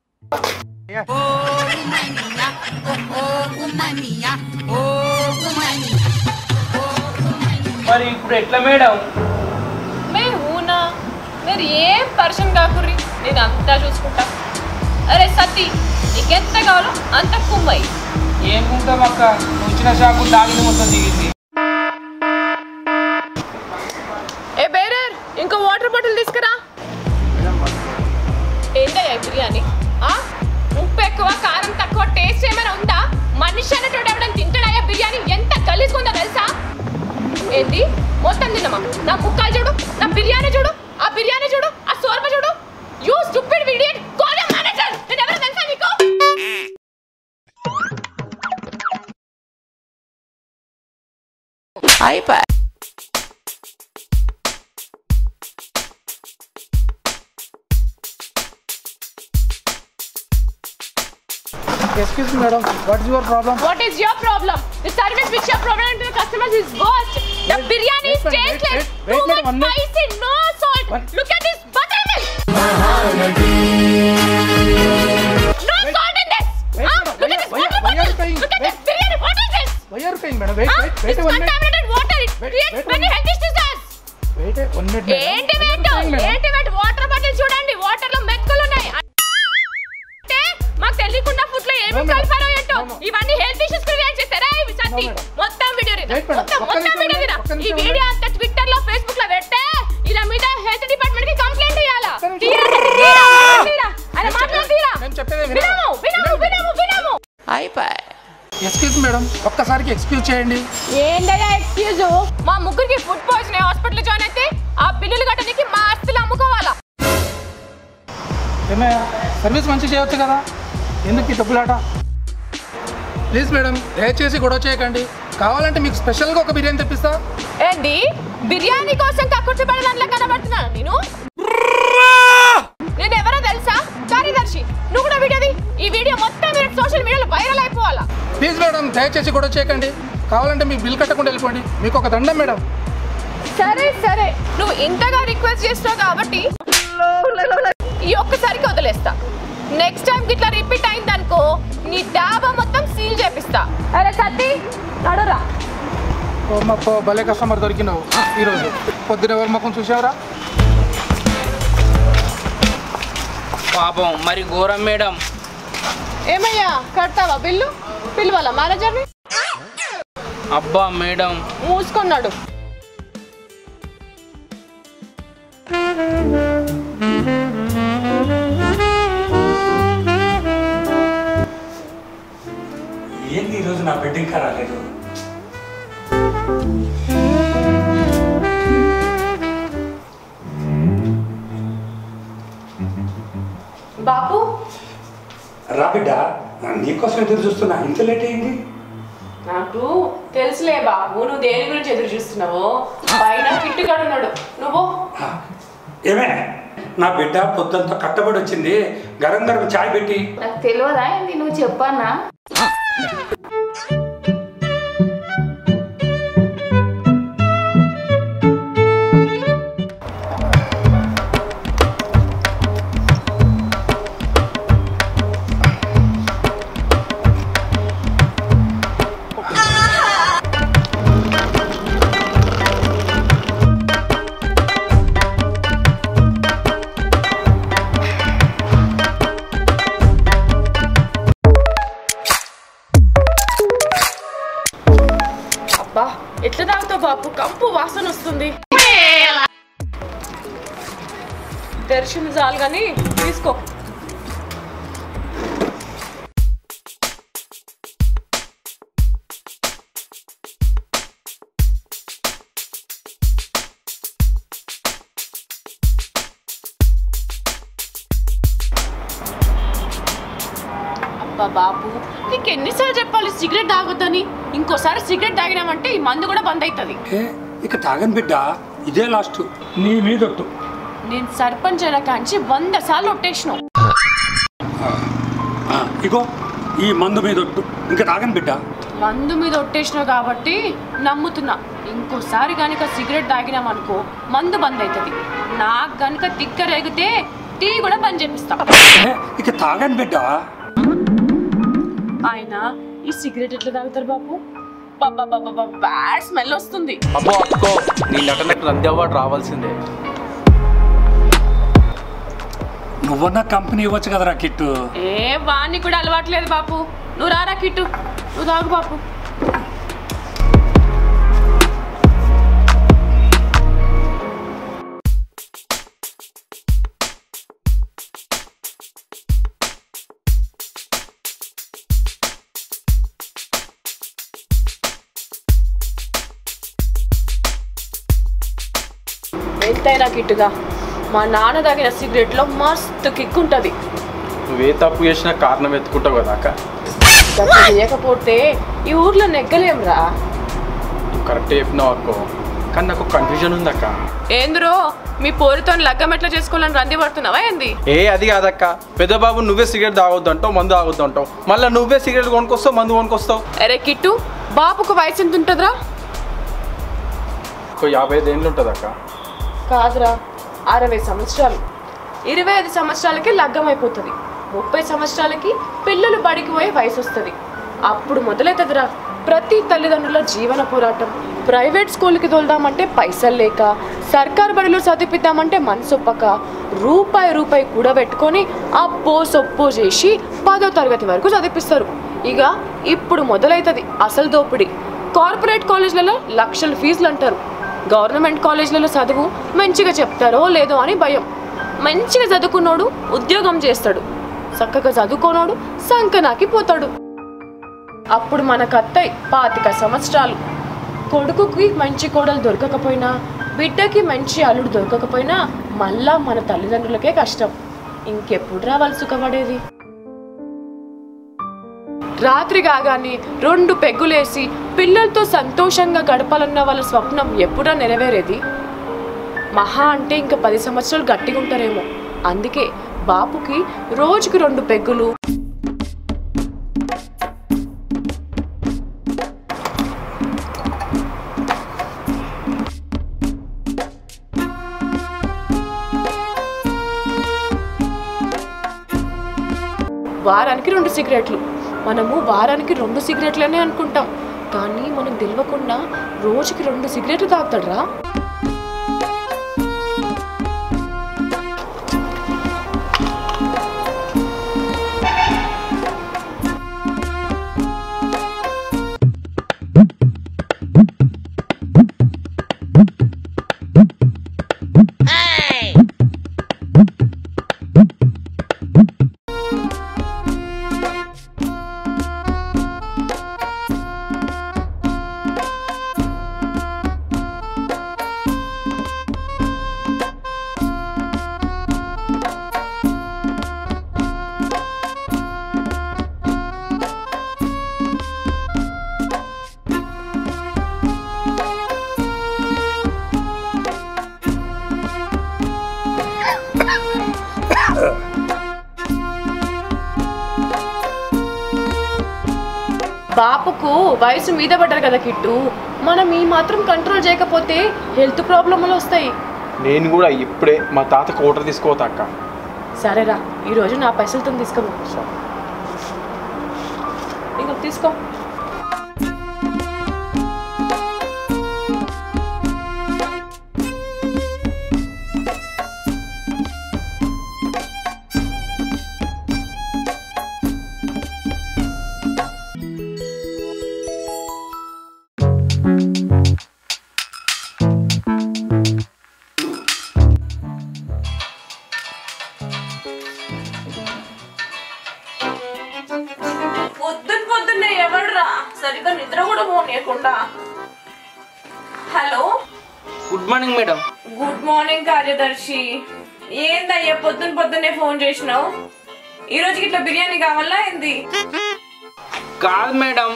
మరి ఇప్పుడు ఎట్లా మేడం మే ఊనా మీరు ఏం పరిచయం కాకుర్రి నేను అంతా చూసుకుంటా అరే సత్తి నీకెంత కావాలో అంత కుమ్మయి ఏం ఉంటాం అక్క నువ్వు ఇచ్చిన షాపు తాగింది మొత్తం దిగింది ఏ బేరర్ ఇంకో వాటర్ బాటిల్ తీసుకురా ఏంటయ్యా ఈ బిర్యానీ ఆ? ఉప్పు ఎక్కువ కారం తక్కువ టేస్ట్ ఏమైనా ఉందా మనిషి అనేటోడు ఎవడైనా తింటాడయ్యా బిర్యానీ ఎంత గలీజ్గా ఉందో తెలుసా ఏంది మొత్తం తిన్నమా నా ముక్కలు చూడు నా బిర్యానీ చూడు ఆ బిర్యానీ చూడు ఆ సోర్మ చూడు you stupid idiot call manager నేను ఎవరు తెలుసా నీకు అయిపోయి Excuse me, madam. What is your problem? What is your problem? The service which you're providing to the customers is worst. The biryani is wait, wait, tasteless. wait, Too wait, much one minute. spicy, no salt. Look at this buttermilk. No salt in this. Wait, Ah, madam. look at this Why- water why are you bottle. crying? Look at this biryani. What is this? Why are you crying, madam? Wait, Ah, wait, wait it's one minute. contaminated water. It Wait, creates wait, many one health diseases. Wait, wait, one minute, madam. ఏంటి Why are you wait crying, madam? ఏంటి wait water bottle చూడండి water లో మెతుకులు ఉన్నాయి అంటే మాకు తెలియకుండా food లో ఏమి No, madam. కలిపారో ఏంటో No, no. ఇవన్నీ హెల్త్ ఇష్యూస్ క్రియేట్ చేస్తారా ఇవి సత్తి మొత్తం వీడియో రినా. Wait, madam. మొత్తం ఒక్క మొత్తం నిమిషం వీడియో ఉండండి, రినా. ఒక్క ఈ నిమిషం వీడియో అంతా ట్విట్టర్ లో ఫేస్బుక్ లో పెడితే ఇలా మీద హెల్త్ డిపార్ట్మెంట్ కి కంప్లైంట్ ఇవ్వాలా నిమిషం. తీరా సత్తి, తీరా, తీరా. ఆయన మాట్లాడు తీరా నేను చెప్పేది వినండి. వినము వినము వినము వినము అయిపోయి ఎక్స్క్యూజ్ మేడం ఒక్కసారికి ఎక్స్క్యూజ్ చేయండి ఏందయ్యా ఎక్స్క్యూజ్ మా ముగ్గురికి ఫుడ్ పాయిజన్ హాస్పిటల్ జాయిన్ అయితే ఆ బిల్లులు కట్టడానికి మా ఆస్తులు అమ్ముకోవాలా ఏమయ్యా సర్వీస్ మంచి చేయొచ్చు కదా ఎందుకు ఈ డబ్బులాట ప్లీజ్ మేడం దయచేసి గొడవ చేయకండి కావాలంటే మీకు స్పెషల్గా ఒక బిర్యానీ తెప్పిస్తా ఏంది బిర్యానీ కోసం కక్కుర్తి పడదానిలో కనబడుతున్నాను నేను నేను ఎవరో తెలుసా కార్యదర్శి నువ్వు కూడా వీడియోది ఈ వీడియో మొత్తం మీరు సోషల్ మీడియాలో వైరల్ అయిపోవాలా ప్లీజ్ మేడం దయచేసి గొడవ చేయకండి కావాలంటే మీకు బిల్ కట్టకుండా వెళ్ళిపోండి మీకు ఒక దండం మేడం సరే సరే నువ్వు ఇంతగా రిక్వెస్ట్ చేస్తున్నావు కాబట్టి ఈ ఒక్కసారికి వదిలేస్తా నెక్స్ట్ టైం ఇట్లా రిపీట్ అయిందనుకో నీ డాబా మొత్తం సీల్ చేపిస్తా అరే సత్తి నడురా ఓ మా పో భలే కస్టమర్ దొరికినావు ఈరోజు పొద్దున ఎవరి ముఖం చూసావురా పాపం మరి ఘోరం మేడం ఏమయ్యా కడతావా బిల్లు పిలవాలా మేనేజర్ని అబ్బా మేడం మూసుకున్నాడు ఏంది ఈరోజు నా బిడ్డ ఇంకా రాలేదు బాపు రా బిడ్డ నీకోసం ఎదురు చూస్తున్నా ఇంత లేట్ అయింది నాకు తెలుసులే బాబు నువ్వు దేని గురించి ఎదురు చూస్తున్నావు పైన కిట్టుగాడున్నాడు నువ్వు ఏమే నా బిడ్డ పొద్దుంతా కట్టబడి వచ్చింది గరం గరం చాయ్ పెట్టి నాకు తెలియదా ఏంది నువ్వు చెప్పన్నా అబ్బా ఎట్లా తాగుతావు బాపు కంపు వాసన వస్తుంది తెరిచింది చాలు కానీ తీసుకో అబ్బా బాపు నీకు ఎన్నిసార్లు చెప్పాలి సిగరెట్ తాగొద్దని ఇంకోసారి సిగరెట్ తాగినామంటే ఈ మందు కూడా బంద్ అవుతుంది ఏ ఇక తాగని బిడ్డ ఇదే లాస్ట్ నీ మీదొట్టు నేను సర్పంచ్ అయిన కాంచి వంద సార్లు ఒట్టేసినావు ఆ, ఇగో ఈ మందు మీదొట్టు ఇంకా తాగని బిడ్డ మందు మీద ఒట్టేసినావు కాబట్టి నమ్ముతున్నా ఇంకోసారి గనుక సిగరెట్ తాగినామనుకో మందు బంద్ అవుతుంది నాకు గనుక తిక్క రేగితే టీ కూడా బంద్ చేపిస్తా ఏ, ఇక తాగని బిడ్డ ఆయన ఈ సిగరెట్ ఎట్లా తాగుతారు బాబు బ్యాడ్ స్మెల్ వస్తుంది అబ్బో అక్కో నీ నటనకు నంది అవార్డు రావాల్సిందే నువ్వన్న కంపెనీ ఇవ్వచ్చు కదరా కిట్టు ఏ వాణ్ణి కూడా అలవాట్లేదు బాపు నువ్వు రారా కిట్టు నువ్వు తాగు బాపు ఎంతైనా కిట్టుగా మా నాన్న తాగిన సిగరెట్లో మస్తు కిక్ ఉంటుంది నువ్వే తప్పు చేసినా కారణం ఎత్తుకుంటావు కదా అక్క అట్లా చేయకపోతే ఈ ఊర్లో నెగ్గలేంరా నువ్వు కరెక్టే చెప్పినావు అక్కో కానీ నాకు కన్ఫ్యూజన్ ఉంది అక్క ఏంద్రో మీ పోరుతో లగ్గం ఎట్లా చేసుకోవాలని రంది పడుతున్నావా ఏంది ఏ అది కాదక్క పెద్ద బాబు నువ్వే సిగరెట్ తాగొద్దు అంటావు మందు తాగొద్దు అంటావు మళ్ళీ నువ్వే సిగరెట్ కొనుక్కొస్తావు మందు కొనుక్కొస్తావు అరే కిట్టు బాపుకు వయసు ఎంత ఉంటుందిరా ఒక యాభై ఐదు ఏండ్లు ఉంటుంది అక్క కాదురా అరవై సంవత్సరాలు ఇరవై ఐదు సంవత్సరాలకి లగ్గం అయిపోతుంది ముప్పై సంవత్సరాలకి పిల్లలు బడికి పోయే వయసు వస్తుంది అప్పుడు మొదలవుతుందిరా ప్రతి తల్లిదండ్రుల జీవన పోరాటం ప్రైవేట్ స్కూల్కి తోలుదామంటే పైసలు లేక సర్కారు బడిలో చదివిద్దామంటే మనసొప్పక రూపాయి రూపాయి కూడా పెట్టుకొని అప్పో సొప్పో చేసి పదో తరగతి వరకు చదివిస్తారు ఇక ఇప్పుడు మొదలవుతుంది అసలు దోపిడి కార్పొరేట్ కాలేజ్లలో లక్షల ఫీజులు అంటారు గవర్నమెంట్ కాలేజ్లలో చదువు మంచిగా చెప్తారో లేదో అని భయం మంచిగా చదువుకున్నోడు ఉద్యోగం చేస్తాడు చక్కగా చదువుకోనోడు సంకనాకి పోతాడు అప్పుడు మన కత్తయ్ పాతిక సంవత్సరాలు కొడుకుకి మంచి కోడలు దొరకకపోయినా బిడ్డకి మంచి అల్లుడు దొరకకపోయినా మళ్ళా మన తల్లిదండ్రులకే కష్టం ఇంకెప్పుడు రావాలి సుఖపడేది రాత్రి కాగానే రెండు పెగ్గులేసి పిల్లలతో సంతోషంగా గడపాలన్న వాళ్ళ స్వప్నం ఎప్పుడా నెరవేరేది మహా అంటే ఇంకా పది సంవత్సరాలు గట్టిగా ఉంటారేమో అందుకే బాపుకి రోజుకి రెండు పెగ్గులు వారానికి రెండు సిగరెట్లు మనము వారానికి రెండు సిగరెట్లనే అనుకుంటాం కానీ మనకు తెలియకుండా రోజుకి రెండు సిగరెట్లు తాగుతాడురా బాపుకు వయసు మీద పడ్డారు కదా కిట్టు మనం ఈ మాత్రం కంట్రోల్ చేయకపోతే హెల్త్ ప్రాబ్లమ్లు వస్తాయి నేను కూడా ఇప్పుడే మా తాతకు ఓటర్ తీసుకోవతా అక్క సరేరా ఈరోజు నా పైసలతో తీసుకోము ఇంకా తీసుకో పొద్దున పొద్దున్నే ఎవడ్రా సరిగ్గా నిద్ర కూడా పోనీయకుండా hello good morning madam good morning కార్యదర్శి ఏందయ్యా పొద్దున పొద్దున్నే ఫోన్ చేసినావు ఈ రోజుకి ఇట్లా బిర్యానీ కావాలా ఏంది కాదు మేడం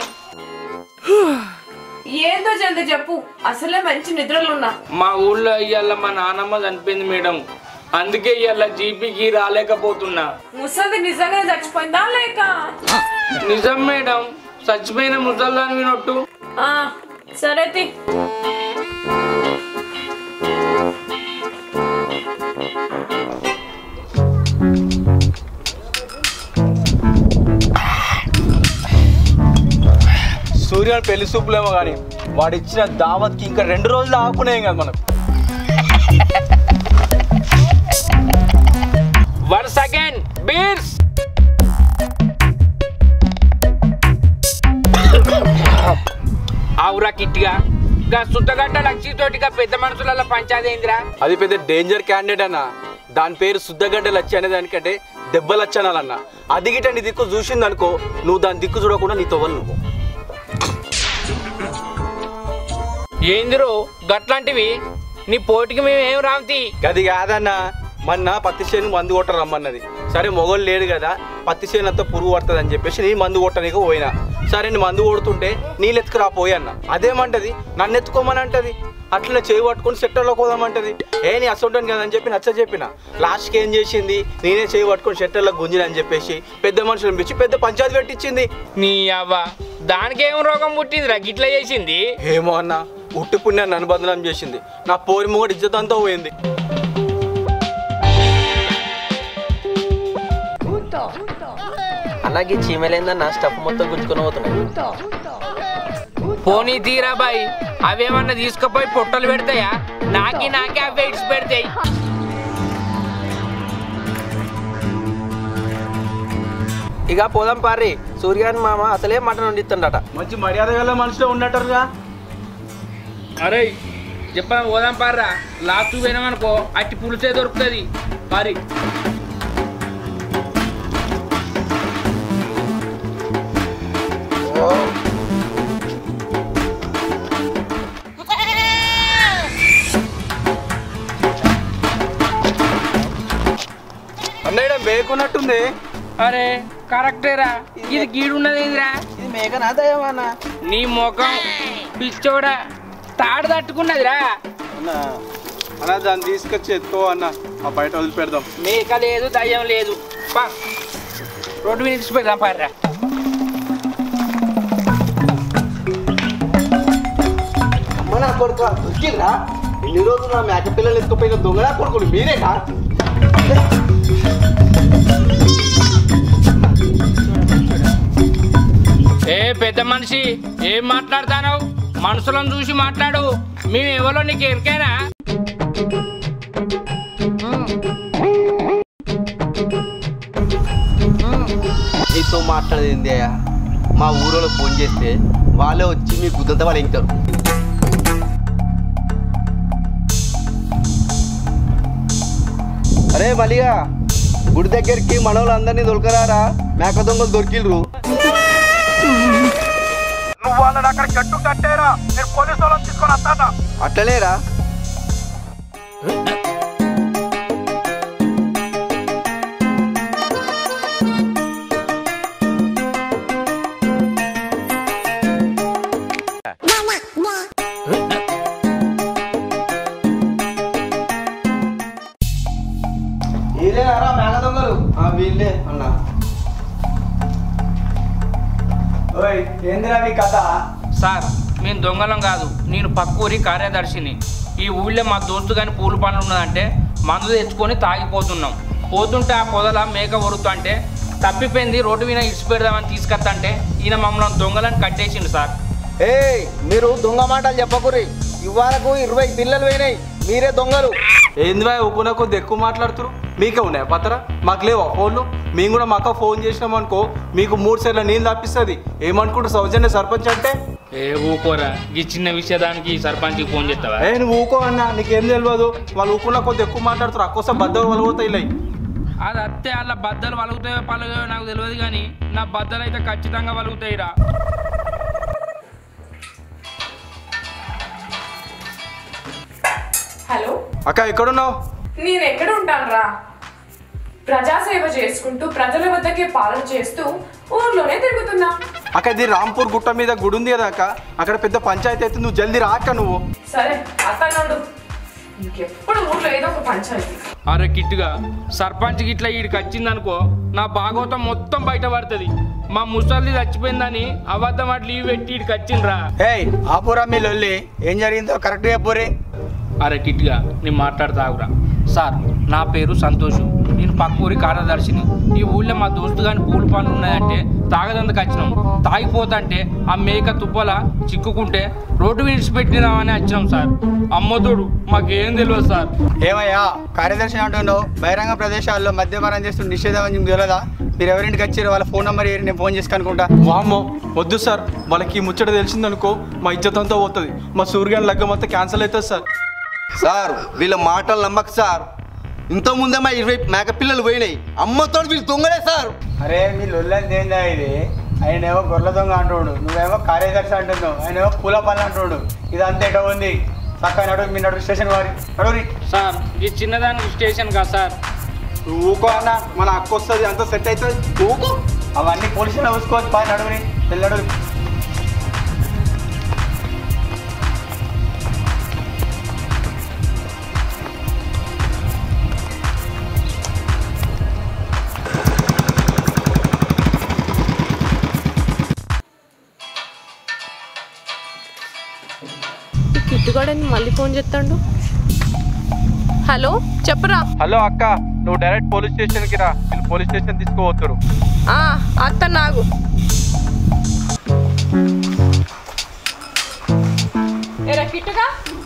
ఏందో జల్ది చెప్పు అసలే మంచి నిద్రలు ఉన్నా మా ఊళ్ళో ఇవాళ మా నానమ్మ చనిపోయింది మేడం అందుకే ఇవాళ జీపీకి రాలేకపోతున్నా ముసలి నిజంగా చచ్చిపోయిందా లేక నిజం మేడం చచ్చిపోయిన ముసల్దాని వినొట్టు ఆ, సరే తి సూర్యుని పెళ్లి సూపులేమో కానీ వాడు ఇచ్చిన దావత్కి ఇంకా రెండు రోజులు ఆకునేం కదా మనకు వన్ సెకండ్ బీర్స్ ఆవురా కిట్టిగా గా సుద్దగడ్డ లక్షితోటిగా పెద్ద మనుషుల పంచాయతీ ఏందిరా అది పెద్ద డేంజర్ క్యాండిడేట్ అన్న దాని పేరు శుద్ధగడ్డ లచ్చి అనే దానికంటే దెబ్బ లచ్చనాలన్న అది గిట్ట నీ దిక్కు చూసింది అనుకో నువ్వు దాని దిక్కు చూడకుండా నీ తవ్వలు నువ్వు ఏందిరో గట్లాంటివి నీ పోటీకి మేము ఏం రాంతి అది కాదన్న మొన్న పత్తి చేను మందు కొట్ట రమ్మన్నది సరే మొగోళ్ళు లేడు కదా పత్తి చేను అంతా పురుగు పడుతుంది అని చెప్పేసి నీ మందు కొట్టనీకి పోయినా సరే నీ మందు కొడుతుంటే నీళ్ళు ఎత్తుకురా పోయి అన్న అదేమంటది నన్ను ఎత్తుకోమని అంటది అట్లా చేయి పట్టుకొని సెట్టర్లో పోదామంటది ఏ నీ అసొంటాను కదా అని చెప్పి నచ్చ చెప్పిన లాస్ట్కి ఏం చేసింది నేనే చేయి పట్టుకొని షెట్టర్లో గుంజిన అని చెప్పేసి పెద్ద మనుషులను పిలిచి పెద్ద పంచాయతీ పెట్టించింది నీ అవ్వ దానికేం రోగం పుట్టిందిరా గిట్ల చేసింది ఏమో అన్న ఉట్టి పుణ్యాన్ని అనుబంధనం చేసింది నా పోరి మొగడు ఇజ్జత్ అంతా పోయింది అలాగే చీమలేందన్న స్టఫ్ మొత్తం గుంజుకొని పోతున్నాయి పోనీ తీరా బాయ్ అవేమన్నా తీసుకుపోయి పొట్టలు పెడతాయా నాకి నాకే అవే ఇడిచి పెడతాయి ఇక పోదాం పారి సూర్యాని మామ అసలే మటన్ వండిస్తుండట మంచి మర్యాద గల మనుషులు ఉన్నట్టుగా అరే చెప్పాను పోదాం పార్రా లాస్ట్ పోయినామనుకో అట్టి పులుసే దొరుకుతుంది మరి అన్నయ్య మేకున్నట్టుంది అరే కరెక్టేరా ఇది గీడున్నది ఏందిరా ఇది మేకనా దయమానా నీ ముఖం పిచ్చోడా తాడు తట్టుకున్నదిరా అన్న అన్న దాన్ని తీసుకొచ్చి ఎత్తుకో అన్న ఆ బయట వదిలిపెడదాం మేక లేదు దయ్యం లేదు పా రోడ్డు మీద ఇడిచి పెడదాం పార్రా అమ్మ నా కొడుకు దొరికిందా ఇన్ని రోజులు నా మేక పిల్లలు ఎత్తుకుపోయిన దొంగ నా కొడుకులు మీరేనా ఏ పెద్ద మనిషి ఏం మాట్లాడతావు మనుషులను చూసి మాట్లాడు మేము ఎవరో నీకు ఎరికైనా నీతో మాట్లాడేది అయ్యా మా ఊరోళ్ళకి ఫోన్ చేస్తే వాళ్ళే వచ్చి మీ గుద్దంతా వాళ్ళు ఎక్కుతారు అరే మలిగా గుడి దగ్గరికి మనోళ్ళు అందరినీ దొరకరారా మేక దొంగలు దొరికిల్రు నువ్వు వాళ్ళని అక్కడ గట్టు కట్టేరా నేను పోలీసు వాళ్ళని తీసుకొని వస్తానా అట్లనేరా వీళ్ళేనారా మేక దొంగలు ఆ, వీళ్ళే అన్న ఓయ్ ఏందిరా మీ కథ సార్ మేము దొంగలం కాదు నేను పక్కూరి కార్యదర్శిని ఈ ఊళ్ళో మా దోస్తు కానీ పూల పనులు ఉన్నదంటే మందు తెచ్చుకొని తాగిపోతున్నాం పోతుంటే ఆ పొదల మేక ఒరుతుంటే తప్పిపోయింది రోడ్డు మీద ఇడిచి పెడదామని తీసుకొస్తంటే ఈయన మమ్మల్ని దొంగలను కట్టేసిండు సార్ ఏ మీరు దొంగ మాటలు చెప్పకురి ఇవాళకు ఇరవై పిల్లలు పోయినాయి మీరే దొంగలు ఏంది బాయ్ ఒప్పున కొద్ది ఎక్కువ మాట్లాడుతున్నారు మీకే ఉన్నాయా పత్ర మాకు లేవా ఫోన్లు మేము కూడా మాకు ఫోన్ చేసినాం అనుకో మీకు మూడు సార్లు నీళ్ళు తప్పిస్తుంది ఏమనుకుంటారు సౌజన్య సర్పంచ్ అంటే ఏ ఊకోరా ఈ చిన్న విషయానికి సర్పంచ్కి ఫోన్ చేస్తావా ఏ నువ్వు ఊకో అన్న నీకేం తెలియదు వాళ్ళు ఊకున్న కొద్ది ఎక్కువ మాట్లాడుతారు అక్కోసం బద్దలు వాళ్ళు కూడా ఇలా అది అత్తే అలా బద్దలు వలుగుతాయో పలుగుతాయో నాకు తెలియదు కానీ నా బద్దలు అయితే ఖచ్చితంగా వలుగుతాయిరా హలో అక్క ఎక్కడున్నావు నేను ఎక్కడ ఉంటానురా ప్రజాసేవ చేసుకుంటూ ప్రజల వద్దకే పాలన చేస్తూ ఊర్లోనే తిరుగుతున్నా అక్క ఇది రాంపూర్ గుట్ట మీద గుడి ఉంది కదా అక్క అక్కడ పెద్ద పంచాయతీ అయితే నువ్వు జల్దీ రాక నువ్వు సరే అతను ఇంకెప్పుడు ఊర్లో ఏదో ఒక పంచాయతీ అరే కిట్టుగా సర్పంచ్ గిట్లా వీడికి వచ్చిందనుకో నా భాగవతం మొత్తం బయట పడుతుంది మా ముసలిది చచ్చిపోయిందని అబద్ధం అట్లా లీవ్ పెట్టి వీడికి వచ్చిండ్రా ఏయ్ ఆపురా మీ లొల్లి ఏం జరిగిందో కరెక్ట్గా చెప్పురే అరే కిట్గా నేను మాట్లాడతావురా సార్ నా పేరు సంతోష్ నేను పక్కూరి కార్యదర్శిని ఈ ఊళ్ళో మా దోస్తు గాని పూల పనులు ఉన్నాయంటే తాగదందుకు వచ్చినాం తాగిపోతంటే ఆ మేక తుప్పల చిక్కుకుంటే రోడ్డు విడిచిపెట్టినామని వచ్చినాం సార్ అమ్మతోడు మాకేం తెలియదు సార్ ఏమయ్యా కార్యదర్శి అంటున్నావు బహిరంగ ప్రదేశాల్లో మద్యపానం చేస్తున్న నిషేధం అని మీకు తెలియదా మీరు ఎవరింటికి వచ్చారో వాళ్ళ ఫోన్ నెంబర్ ఏరి నేను ఫోన్ చేసి కనుకుంటా వామ్మో వద్దు సార్ వాళ్ళకి ఈ ముచ్చట తెలిసిందనుకో మా ఇజ్జత్ అంతా పోతుంది మా సూర్యగాని లగ్గం అంతా క్యాన్సిల్ అవుతుంది సార్ సార్ వీళ్ళ మాటలు నమ్మక సార్ ఇంత ముందే మా ఇరవై మేక పిల్లలు పోయినాయి అమ్మతో వీళ్ళు దొంగలే సార్ అరే మీ లొల్లంది ఏందా ఇది ఆయనేమో గొర్రెల దొంగ అంటున్నాడు నువ్వేమో కార్యదర్శి అంటున్నావు ఆయనేమో పూల పని అంటున్నాడు ఇది అంత ఎటో ఉంది చక్కగా నడువు మీ నడువు స్టేషన్ వారి నడువురి సార్ ఈ చిన్నదానికి స్టేషన్ కదా సార్ నువ్వు ఊకో అన్న మన అక్క వస్తుంది అంతా సెట్ అవుతుంది ఊకో అవన్నీ పోలీసులు చూసుకోవచ్చు బాగా నడువుని వెళ్ళి నడువు ఈ కిట్టుగాడని మళ్ళీ ఫోన్ చేస్తాడు హలో చెప్పరా హలో అక్క నువ్వు డైరెక్ట్ పోలీస్ స్టేషన్కి రా వీళ్ళు పోలీస్ స్టేషన్ తీసుకుపోతారు ఆ, అత్త నాగు ఏరా కిట్టుగా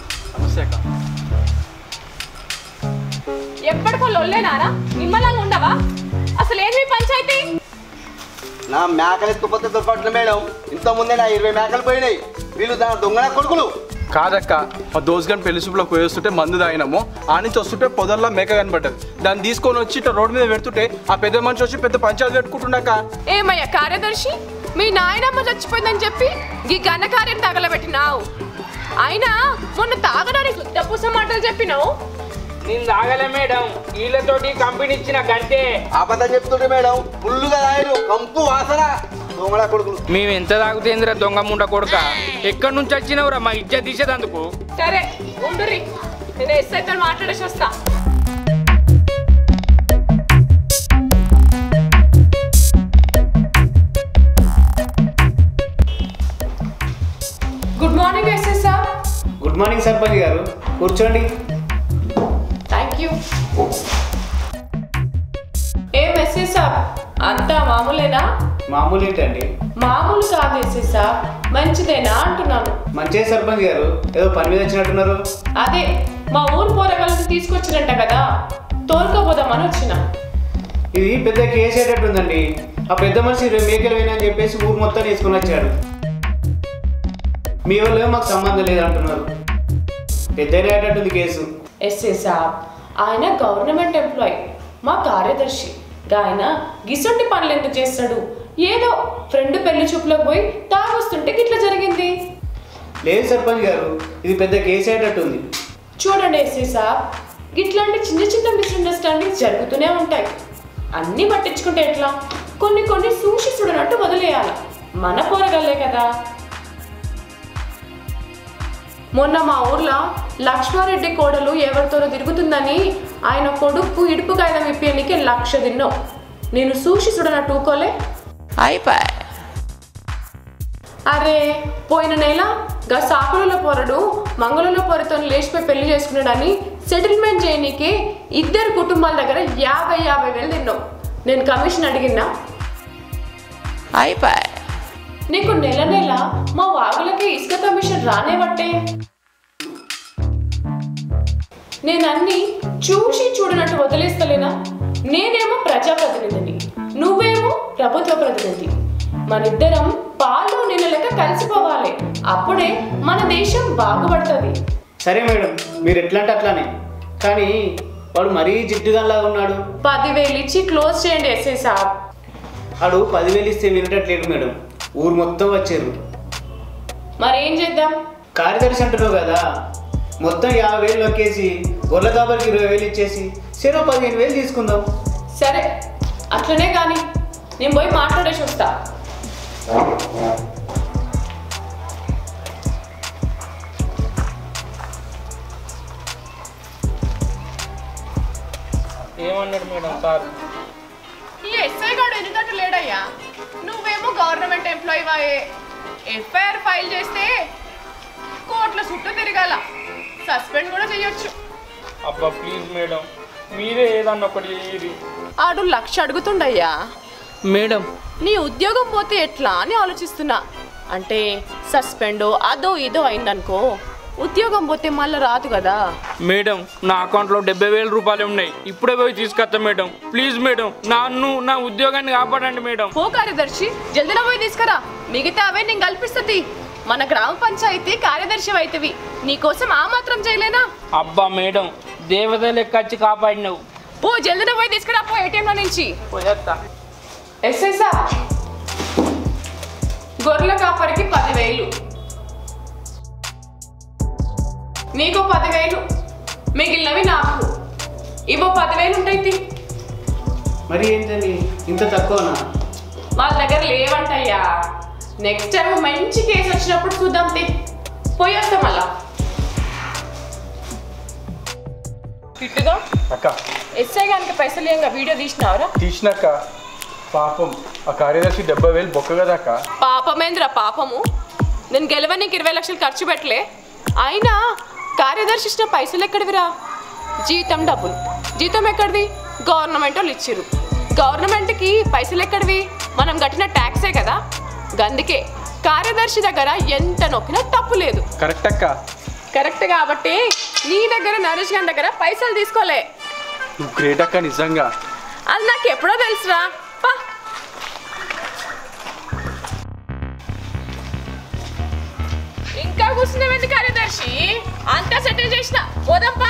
ఎప్పటికో లొల్లేనారా నిమ్మలంగా ఉండవా అసలు ఏంది మీ పంచాయతీ నా మేకలు ఎత్తుకుపోతే దొరకట్లే మేడం ఇంత ముందే నా ఇరవై మేకలు పోయినాయి వీళ్ళు దాని దొంగల కొడుకులు కాదక్క మా దోస్ గని పెళ్లి చూపులో పోయేస్తుంటే మందు తాగినాము ఆ నుంచి వస్తుంటే పొదల్లో మేక కనబడ్డది దాన్ని తీసుకొని వచ్చి ఇట్లా రోడ్డు మీద పెడుతుంటే ఆ పెద్ద మనిషి వచ్చి పెద్ద పంచాయతీ పెట్టుకుంటుండక ఏమయ్యా కార్యదర్శి మీ నాయనమ్మ చచ్చిపోయిందని చెప్పి ఈ ఘనకార్యం తగలబెట్టినావు అయినా మొన్న తాగడానికి డబ్బుస మాటలు చెప్పినావు నేను తాగలే మేడం వీళ్ళతోటి కంపెనీ ఇచ్చిన గంటే అబద్ధం చెప్తుంటే మేడం ఫుల్లుగా తాగిరు కంపు వాసన దొంగల కొడుకులు మేము ఎంత తాగుతేందిరా దొంగ ముండ కొడుక ఎక్కడి నుంచి వచ్చినవురా మా ఇజ్జత్ తీసేదందుకు సరే ఉండురి నేను ఎస్ఐతో మాట్లాడేసి వస్తా good morning SI sir good morning sarpanch గారు కూర్చోండి థ్యాంక్ యూ ఏ మెసేజ్ సార్ అంతా మామూలేనా మామూలు ఏంటండి మామూలు కాదు ఎస్ఎస్ఆ మంచిదేనా అంటున్నాను మంచిగా సర్పంచ్ గారు ఏదో పని మీద వచ్చినట్టున్నారు అదే మా ఊరు పోరగాళ్ళని తీసుకొచ్చినట్ట కదా తోలుకోపోదామని వచ్చిన ఇది పెద్ద కేసు అయ్యేటట్టుందండి ఆ పెద్ద మనిషి ఇరవై మేకలు పోయినా అని చెప్పేసి ఊరు మొత్తం వేసుకొని వచ్చాడు మీ వాళ్ళు మాకు సంబంధం లేదంటున్నారు పెద్ద అయ్యేటట్టుంది కేసు ఎస్ఎస్ఆ ఆయన గవర్నమెంట్ ఎంప్లాయీ మా కార్యదర్శి ఆయన గిసొంటి పనులు ఎందుకు చేస్తాడు ఏదో ఫ్రెండ్ పెళ్లి చూపులకు పోయి తాగొస్తుంటే గిట్లా జరిగింది లేదు సర్పంచ్ గారు ఇది పెద్ద కేసు అయ్యేటట్టుంది చూడండి ఎస్ఎస్ఆ ఇట్లాంటి చిన్న చిన్న మిస్అండర్స్టాండింగ్స్ జరుగుతూనే ఉంటాయి అన్నీ పట్టించుకుంటే ఎట్లా కొన్ని కొన్ని సూషి చూడనట్టు వదిలేయాలి మన పోరగల్లే కదా మొన్న మా ఊర్లో లక్ష్మారెడ్డి కోడలు ఎవరితోనో తిరుగుతుందని ఆయన కొడుకు ఇడుపు కాగితం ఇప్పేయడానికి లక్ష తిన్నాం నేను సూషి చూడనట్టు ఊకోలే అయిపోయి అరే పోయిన నెల గా సాకులలో పొరడు మంగళంలో పొరతో లేచిపోయి పెళ్లి చేసుకున్నాడని సెటిల్మెంట్ చేయనీకి ఇద్దరు కుటుంబాల దగ్గర యాభై యాభై వేలు తిన్నాం నేను కమిషన్ అడిగినా అయిపోయి నీకు నెల నెల మా వాగులకి ఇసుక కమిషన్ రానేవట్టే నేను అన్ని చూసి చూడనట్టు వదిలేస్తలేనా నేనేమో ప్రజాప్రతినిధిని నువ్వేమో ప్రభుత్వ ప్రతినిధి మనిద్దరం పాలు నీళ్ళ లెక్క కలిసిపోవాలి అప్పుడే మన దేశం బాగుపడుతుంది సరే మేడం మీరు ఎట్లా అంటే అట్లానే కానీ వాడు మరీ జిడ్డుగాలాగా ఉన్నాడు పదివేలు ఇచ్చి క్లోజ్ చేయండి ఎస్ఐ సాబ్ వాడు పదివేలు ఇస్తే వినటట్లేదు మేడం ఊరు మొత్తం వచ్చారు మరి ఏం చేద్దాం కార్యదర్శి అంటున్నావు కదా మొత్తం యాభై వేలు నొక్కేసి గొర్రెల దాబరికి ఇరవై వేలు ఇచ్చేసి సరే పదిహేను వేలు తీసుకుందాం సరే అట్లనే కానీ నేను పోయి మాట్లాడేసి వస్తా ఏమన్నాడు మేడం సార్ ఈ ఎస్ఐ గారు ఎందుకంటే లేడయ్యా నువ్వేమో గవర్నమెంట్ ఎంప్లాయీ వాయే ఎఫ్ఐఆర్ ఫైల్ చేస్తే కోట్ల చుట్టూ తిరగాల సస్పెండ్ కూడా చేయొచ్చు అబ్బా ప్లీజ్ మేడం మీరే ఏదన్నా ఒకటి చేయరు ఆడు లక్ష అడుగుతుండయ్యా మేడం నీ ఉద్యోగం పోతే ఎట్లా అని ఆలోచిస్తున్నా అంటే సస్పెండ్ అదో ఇదో అయిందనుకో ఉద్యోగం పోతే మళ్ళీ రాదు కదా మేడం నా అకౌంట్లో డెబ్బై వేల రూపాయలు ఉన్నాయి ఇప్పుడే పోయి తీసుకొస్తా మేడం ప్లీజ్ మేడం నన్ను నా ఉద్యోగాన్ని కాపాడండి మేడం పో కార్యదర్శి జల్దిన పోయి తీసుకురా మిగతా అవే నేను కల్పిస్తుంది మన గ్రామ పంచాయతీ కార్యదర్శి అయితవి నీకోసం ఆ మాత్రం చేయలేనా అబ్బా మేడం దేవత లెక్క వచ్చి కాపాడినవు పో జల్దిన పోయి తీసుకురా పో ఏటీఎం లో నుంచి పోయేస్తా ఎస్ఐ సార్ గొర్రెల కాపరికి పదివేలు నీకు పదివేలు మిగిలినవి నాకు ఇవో పదివేలు ఉంటాయి తీ. మరి ఏంటని ఇంత తక్కువనా వాళ్ళ దగ్గర లేవంటయ్యా నెక్స్ట్ టైం మంచి కేసు వచ్చినప్పుడు చూద్దాం తీ పోయి వస్తాం మళ్ళా కిట్టుగా అక్క ఎస్ఐ గారికి పైసలు ఏంగా వీడియో తీసినావరా తీసినాక పాపం ఆ కార్యదర్శి డెబ్బై వేలు బొక్క కదా అక్క పాపమేంద్ర పాపము నేను గెలవనీకి ఇరవై లక్షలు ఖర్చు పెట్టలే అయినా కార్యదర్శి ఇచ్చిన పైసలు ఎక్కడివిరా జీతం డబ్బులు జీతం ఎక్కడిది గవర్నమెంట్ వాళ్ళు ఇచ్చిర్రు గవర్నమెంట్కి పైసలు ఎక్కడివి మనం కట్టిన ట్యాక్సే కదా గందుకే కార్యదర్శి దగ్గర ఎంత నొక్కినా తప్పు లేదు కరెక్ట్ అక్క కరెక్ట్ కాబట్టి నీ దగ్గర నరేష్ గారి దగ్గర పైసలు తీసుకోలే నువ్వు గ్రేట్ అక్క నిజంగా అది నాకు ఎప్పుడో తెలుసురా పా ఇంకా కూర్చున్నావేంటి కార్యదర్శి అంతా సెటిల్ చేసిన పోదాంపా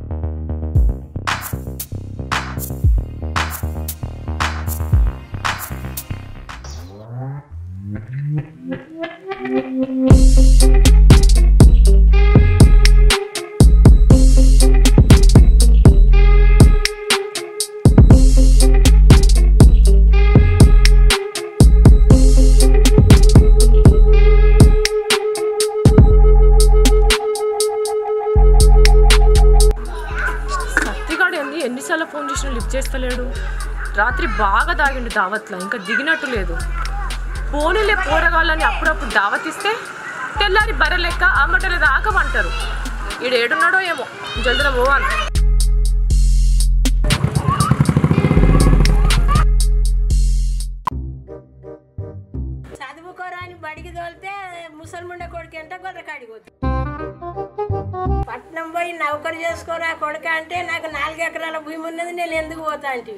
కత్తిగాడు ఎన్ని ఎన్నిసార్లు ఫోన్ చేసినా లిఫ్ట్ చేస్తలేడు రాత్రి బాగా తాగిండు దావత్లో ఇంకా దిగినట్టు లేదు పోనీలే పోరగాళ్ళని అప్పుడప్పుడు దావత్ ఇస్తే తెల్లారి బర్రె లెక్క అమ్మటలు రాకమంటారు ఈడు ఏడున్నాడో ఏమో జల్దిన పోవాలి చేసుకోరా కొడుక అంటే నాకు నాలుగు ఎకరాల భూమి ఉన్నది నేను ఎందుకు పోతా అంటే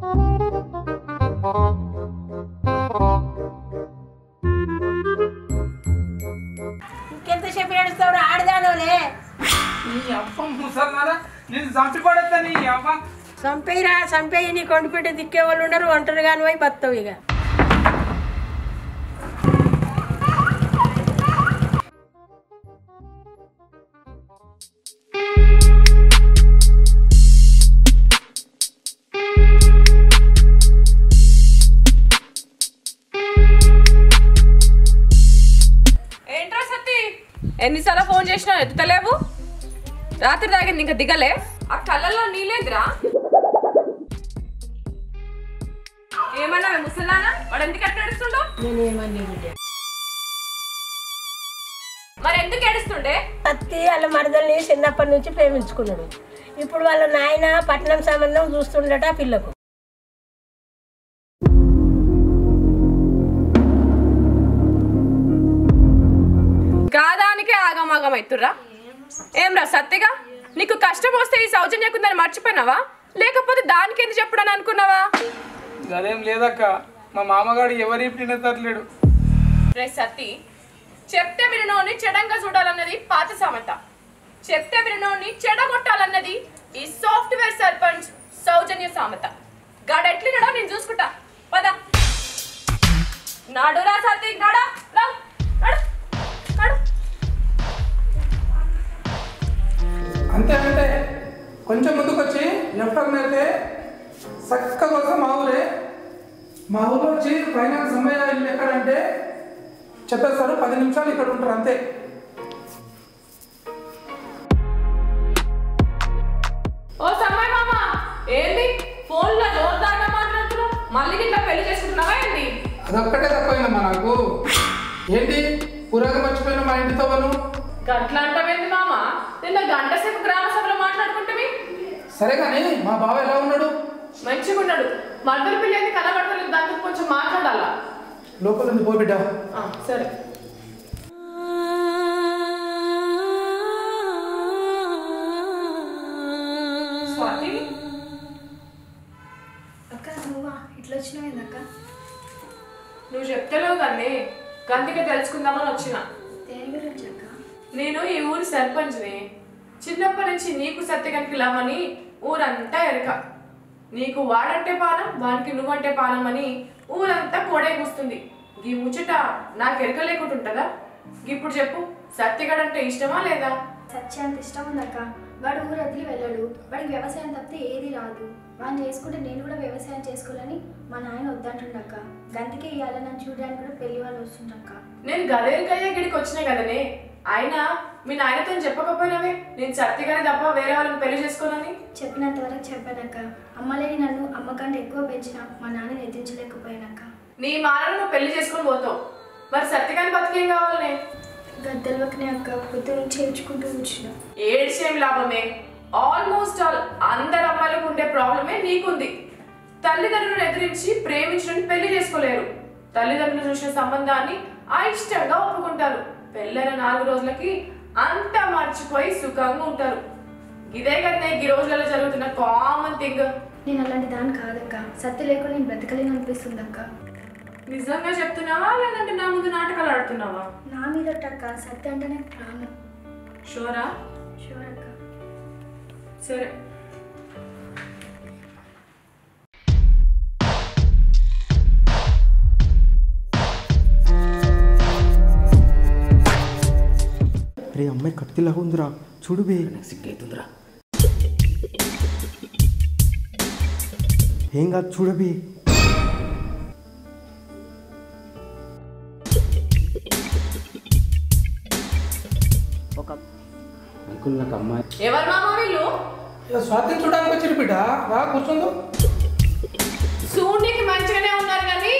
ఇంకెంతసేపు ఏడుస్తావు ఆడదానోలే నీ అప్ప ముసల్లారా నేను చంపి పడేస్తా నీ అవ్వ చంపేయిరా చంపేయి నీ కొండపెట్టి దిక్కే వాళ్ళు ఉండరు ఒంటరి కాని పోయి బతావు ఇక ఏంట్రా సత్తి ఎన్నిసార్లు ఫోన్ చేసినా ఎత్తుతలేవు రాత్రి తాగింది ఇంకా దిగలే ఆ కళ్ళల్లో నీలేదురా ఏమన్నా ముసలానా వాడు ఎందుకు ఎట్లా ఏడుస్తుండో నేనేమని బిడ్డ మరి ఎందుకు ఏడుస్తుండే అత్తి వాళ్ళ మరదల్ని చిన్నప్పటి నుంచి ప్రేమించుకున్నాడు ఇప్పుడు వాళ్ళ నాయన పట్నం సంబంధం చూస్తుండట ఆ పిల్లకు కాదానికే ఆగమాగం అవుతుర్రా ఏమ్రా సత్తిగా నీకు కష్టం వస్తే ఈ సౌజన్యకుందని మర్చిపోయినావా లేకపోతే దానికి ఎందుకు చెప్పడని అనుకున్నావా అదేం లేదక్క మా మామగాడు ఎవరి తినేతట్లేడు రే సత్తి చెప్తే వినోని చెడంగా చూడాలన్నది పాత సామెత చెప్తే వినోని చెడగొట్టాలన్నది ఈ సాఫ్ట్వేర్ సర్పంచ్ సౌజన్య సామెత గాడెట్లినడో నేను చూసుకుంటా పద నాడురా సత్తి నాడా రా నడు నడు అంతే అంటే కొంచెం ముందుకు వచ్చి లెఫ్ట్ వెళ్తే చక్కగా వస్తే మా ఊరే మా ఊర్లో వచ్చి పైన సమయ ఇల్లు ఎక్కడంటే చెప్పేస్తారు పది నిమిషాలు ఇక్కడ ఉంటారు అంతే ఓ సమ్మాయి మామ ఏంది ఫోన్ లో జోర్దార్గా మాట్లాడుతున్నావు మళ్ళీ ఇట్లా పెళ్లి చేసుకుంటున్నావా ఏంది అదొక్కటే తక్కువైందమ్మా నాకు ఏంటి పురాగా మర్చిపోయిన మా ఇంటితో వాళ్ళు గట్లా అంటావేంది మామ నిన్న గంట సేపు గ్రామ సభలో మాట్లాడుకుంటే సరే కానీ మా బావ ఎలా ఉన్నాడు మంచిగా ఉన్నాడు మర్దల పిల్లి ఏంది కనబడతలేదు దానికి కొంచెం మాట్లాడాలా లోపల ఉంది పో బిడ్డ ఆ, సరే స్వాతి అక్క నువ్వా ఇట్లా వచ్చినావు అక్క నువ్వు చెప్తలేవు కానీ గంతికి తెలుసుకుందామని వచ్చిన దేని గురించి అక్క నేను ఈ ఊరి సర్పంచ్ని చిన్నప్పటి నుంచి నీకు సత్యగనికి లామని ఊరంతా ఎరక నీకు వాడంటే పానం వానికి నువ్వంటే పానం అని ఊరంతా కోడే కూస్తుంది ఈ ముచ్చట నాకు ఎరక లేకుండా ఉంటుందా ఇప్పుడు చెప్పు సత్యగడంటే ఇష్టమా లేదా సత్య అంత ఇష్టం ఉందక్క వాడు ఊరు వదిలి వెళ్ళాడు వాడికి వ్యవసాయం తప్పితే ఏది రాదు వాడిని చేసుకుంటే నేను కూడా వ్యవసాయం చేసుకోవాలని మా నాయన వద్దంటుండక్క గంతకే ఇవ్వాలి నన్ను చూడడానికి కూడా పెళ్లి వాళ్ళు వస్తుండక్క నేను గదేరికయ్యే గిడికి వచ్చినా కదనే అయినా మీ నాయనతో చెప్పకపోయినావే నేను సత్యగానే తప్ప వేరే వాళ్ళని పెళ్లి చేసుకోనని చెప్పినంత వరకు చెప్పానక్క అమ్మలేని నన్ను అమ్మకంటే ఎక్కువ పెంచిన మా నాన్నని ఎదించలేకపోయానక్క నీ మానను నువ్వు పెళ్లి చేసుకొని పోతావు మరి సత్యగాని బతికేం కావాలనే గద్దెలవకనే అక్క పొద్దు నుంచి ఏడ్చుకుంటూ కూర్చున్నా ఏడ్చేం లాభమే ఆల్మోస్ట్ ఆల్ అందరు అమ్మాయిలకు ఉండే ప్రాబ్లమే నీకుంది తల్లిదండ్రులను ఎదిరించి ప్రేమించడానికి పెళ్లి చేసుకోలేరు తల్లిదండ్రులు చూసిన సంబంధాన్ని అయిష్టంగా ఒప్పుకుంటారు పెళ్ళైన నాలుగు రోజులకి అంతా మర్చిపోయి సుఖంగా ఉంటారు ఇదే కదా ఈ రోజులలో జరుగుతున్న కామన్ థింగ్ నేను అలాంటి దాన్ని కాదక్క సత్య లేకుండా నేను బ్రతకలేను అనిపిస్తుంది అక్క నిజంగా చెప్తున్నావా లేదంటే నా ముందు నాటకాలు ఆడుతున్నావా నా మీద అక్క సత్య అంటే నాకు ప్రాణం షోరా షూర్ అక్క సరే రే అమ్మాయి కత్తిలాగా ఉందిరా చూడు బే సిగ్గైతుందిరా ఏం కాదు చూడబే ఒక అంకుల్ నాకు అమ్మాయి ఎవరు మామ వీళ్ళు స్వాతి చూడడానికి వచ్చి బిడ్డ రా కూర్చుందో చూడనికి మంచిగానే ఉన్నారు కానీ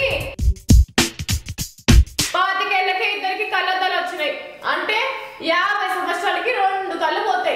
పాతికేళ్ళకి ఇద్దరికి కళ్ళద్దాలు వచ్చినాయి అంటే యాభై సంవత్సరాలకి రెండు కళ్ళు పోతాయి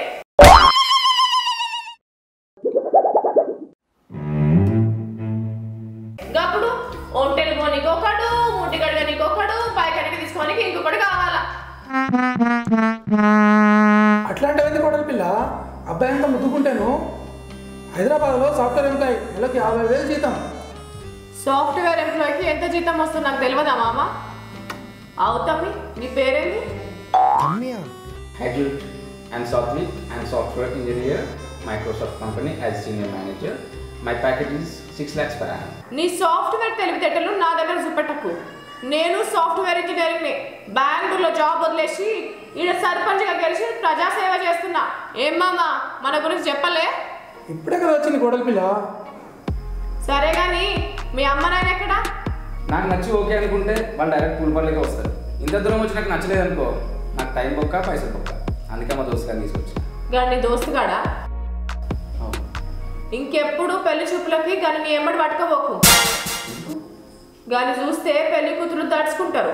అప్పుడు ఒంటెలు పోనీకి ఒకడు ముట్టి కడగనికి ఒకడు పైకనికి తీసుకోనికి ఇంకొకటి కావాలా అట్లాంటివన్నీ కొడలు పిల్ల అబ్బాయి అంతా ముద్దుకుంటాను హైదరాబాద్లో సాఫ్ట్వేర్ ఎంప్లాయ్ నెలకి యాభై వేలు జీతం సాఫ్ట్వేర్ ఎంప్లాయీకి ఎంత జీతం వస్తుందో నాకు తెలియదా మామ అవుతమ్మి నీ పేరేంటి Hi Jude, I'm Satvik. I'm software engineer, Microsoft company as senior manager. My package is 6 lakhs per annum. నీ సాఫ్ట్వేర్ తెలివితేటలు నా దగ్గర చూపెట్టకు నేను సాఫ్ట్వేర్ ఇంజనీరింగ్ బెంగళూరులో జాబ్ వదిలేసి ఈడ సర్పంచ్గా గెలిచి ప్రజాసేవ చేస్తున్నా ఏం మామా మన గురించి చెప్పలే ఇప్పుడే కదా వచ్చింది గొడవ పిల్ల సరే కానీ మీ అమ్మ నాయన ఎక్కడా నాకు నచ్చి ఓకే అనుకుంటే వాళ్ళు డైరెక్ట్ కూలి పనులకే వస్తారు ఇంత దూరం వచ్చి నాకు నచ్చలేదు అనుకో నాకు టైం బొక్క పైసలు బొక్క అందుకే మా దోస్తు గారిని తీసుకొచ్చిన గాని నీ దోస్తుగాడా ఇంకెప్పుడు పెళ్లి చూపులకి గాని నీ ఎమ్మడి పట్టుకోబోకు గాని చూస్తే పెళ్లి కూతురు తడుచుకుంటారు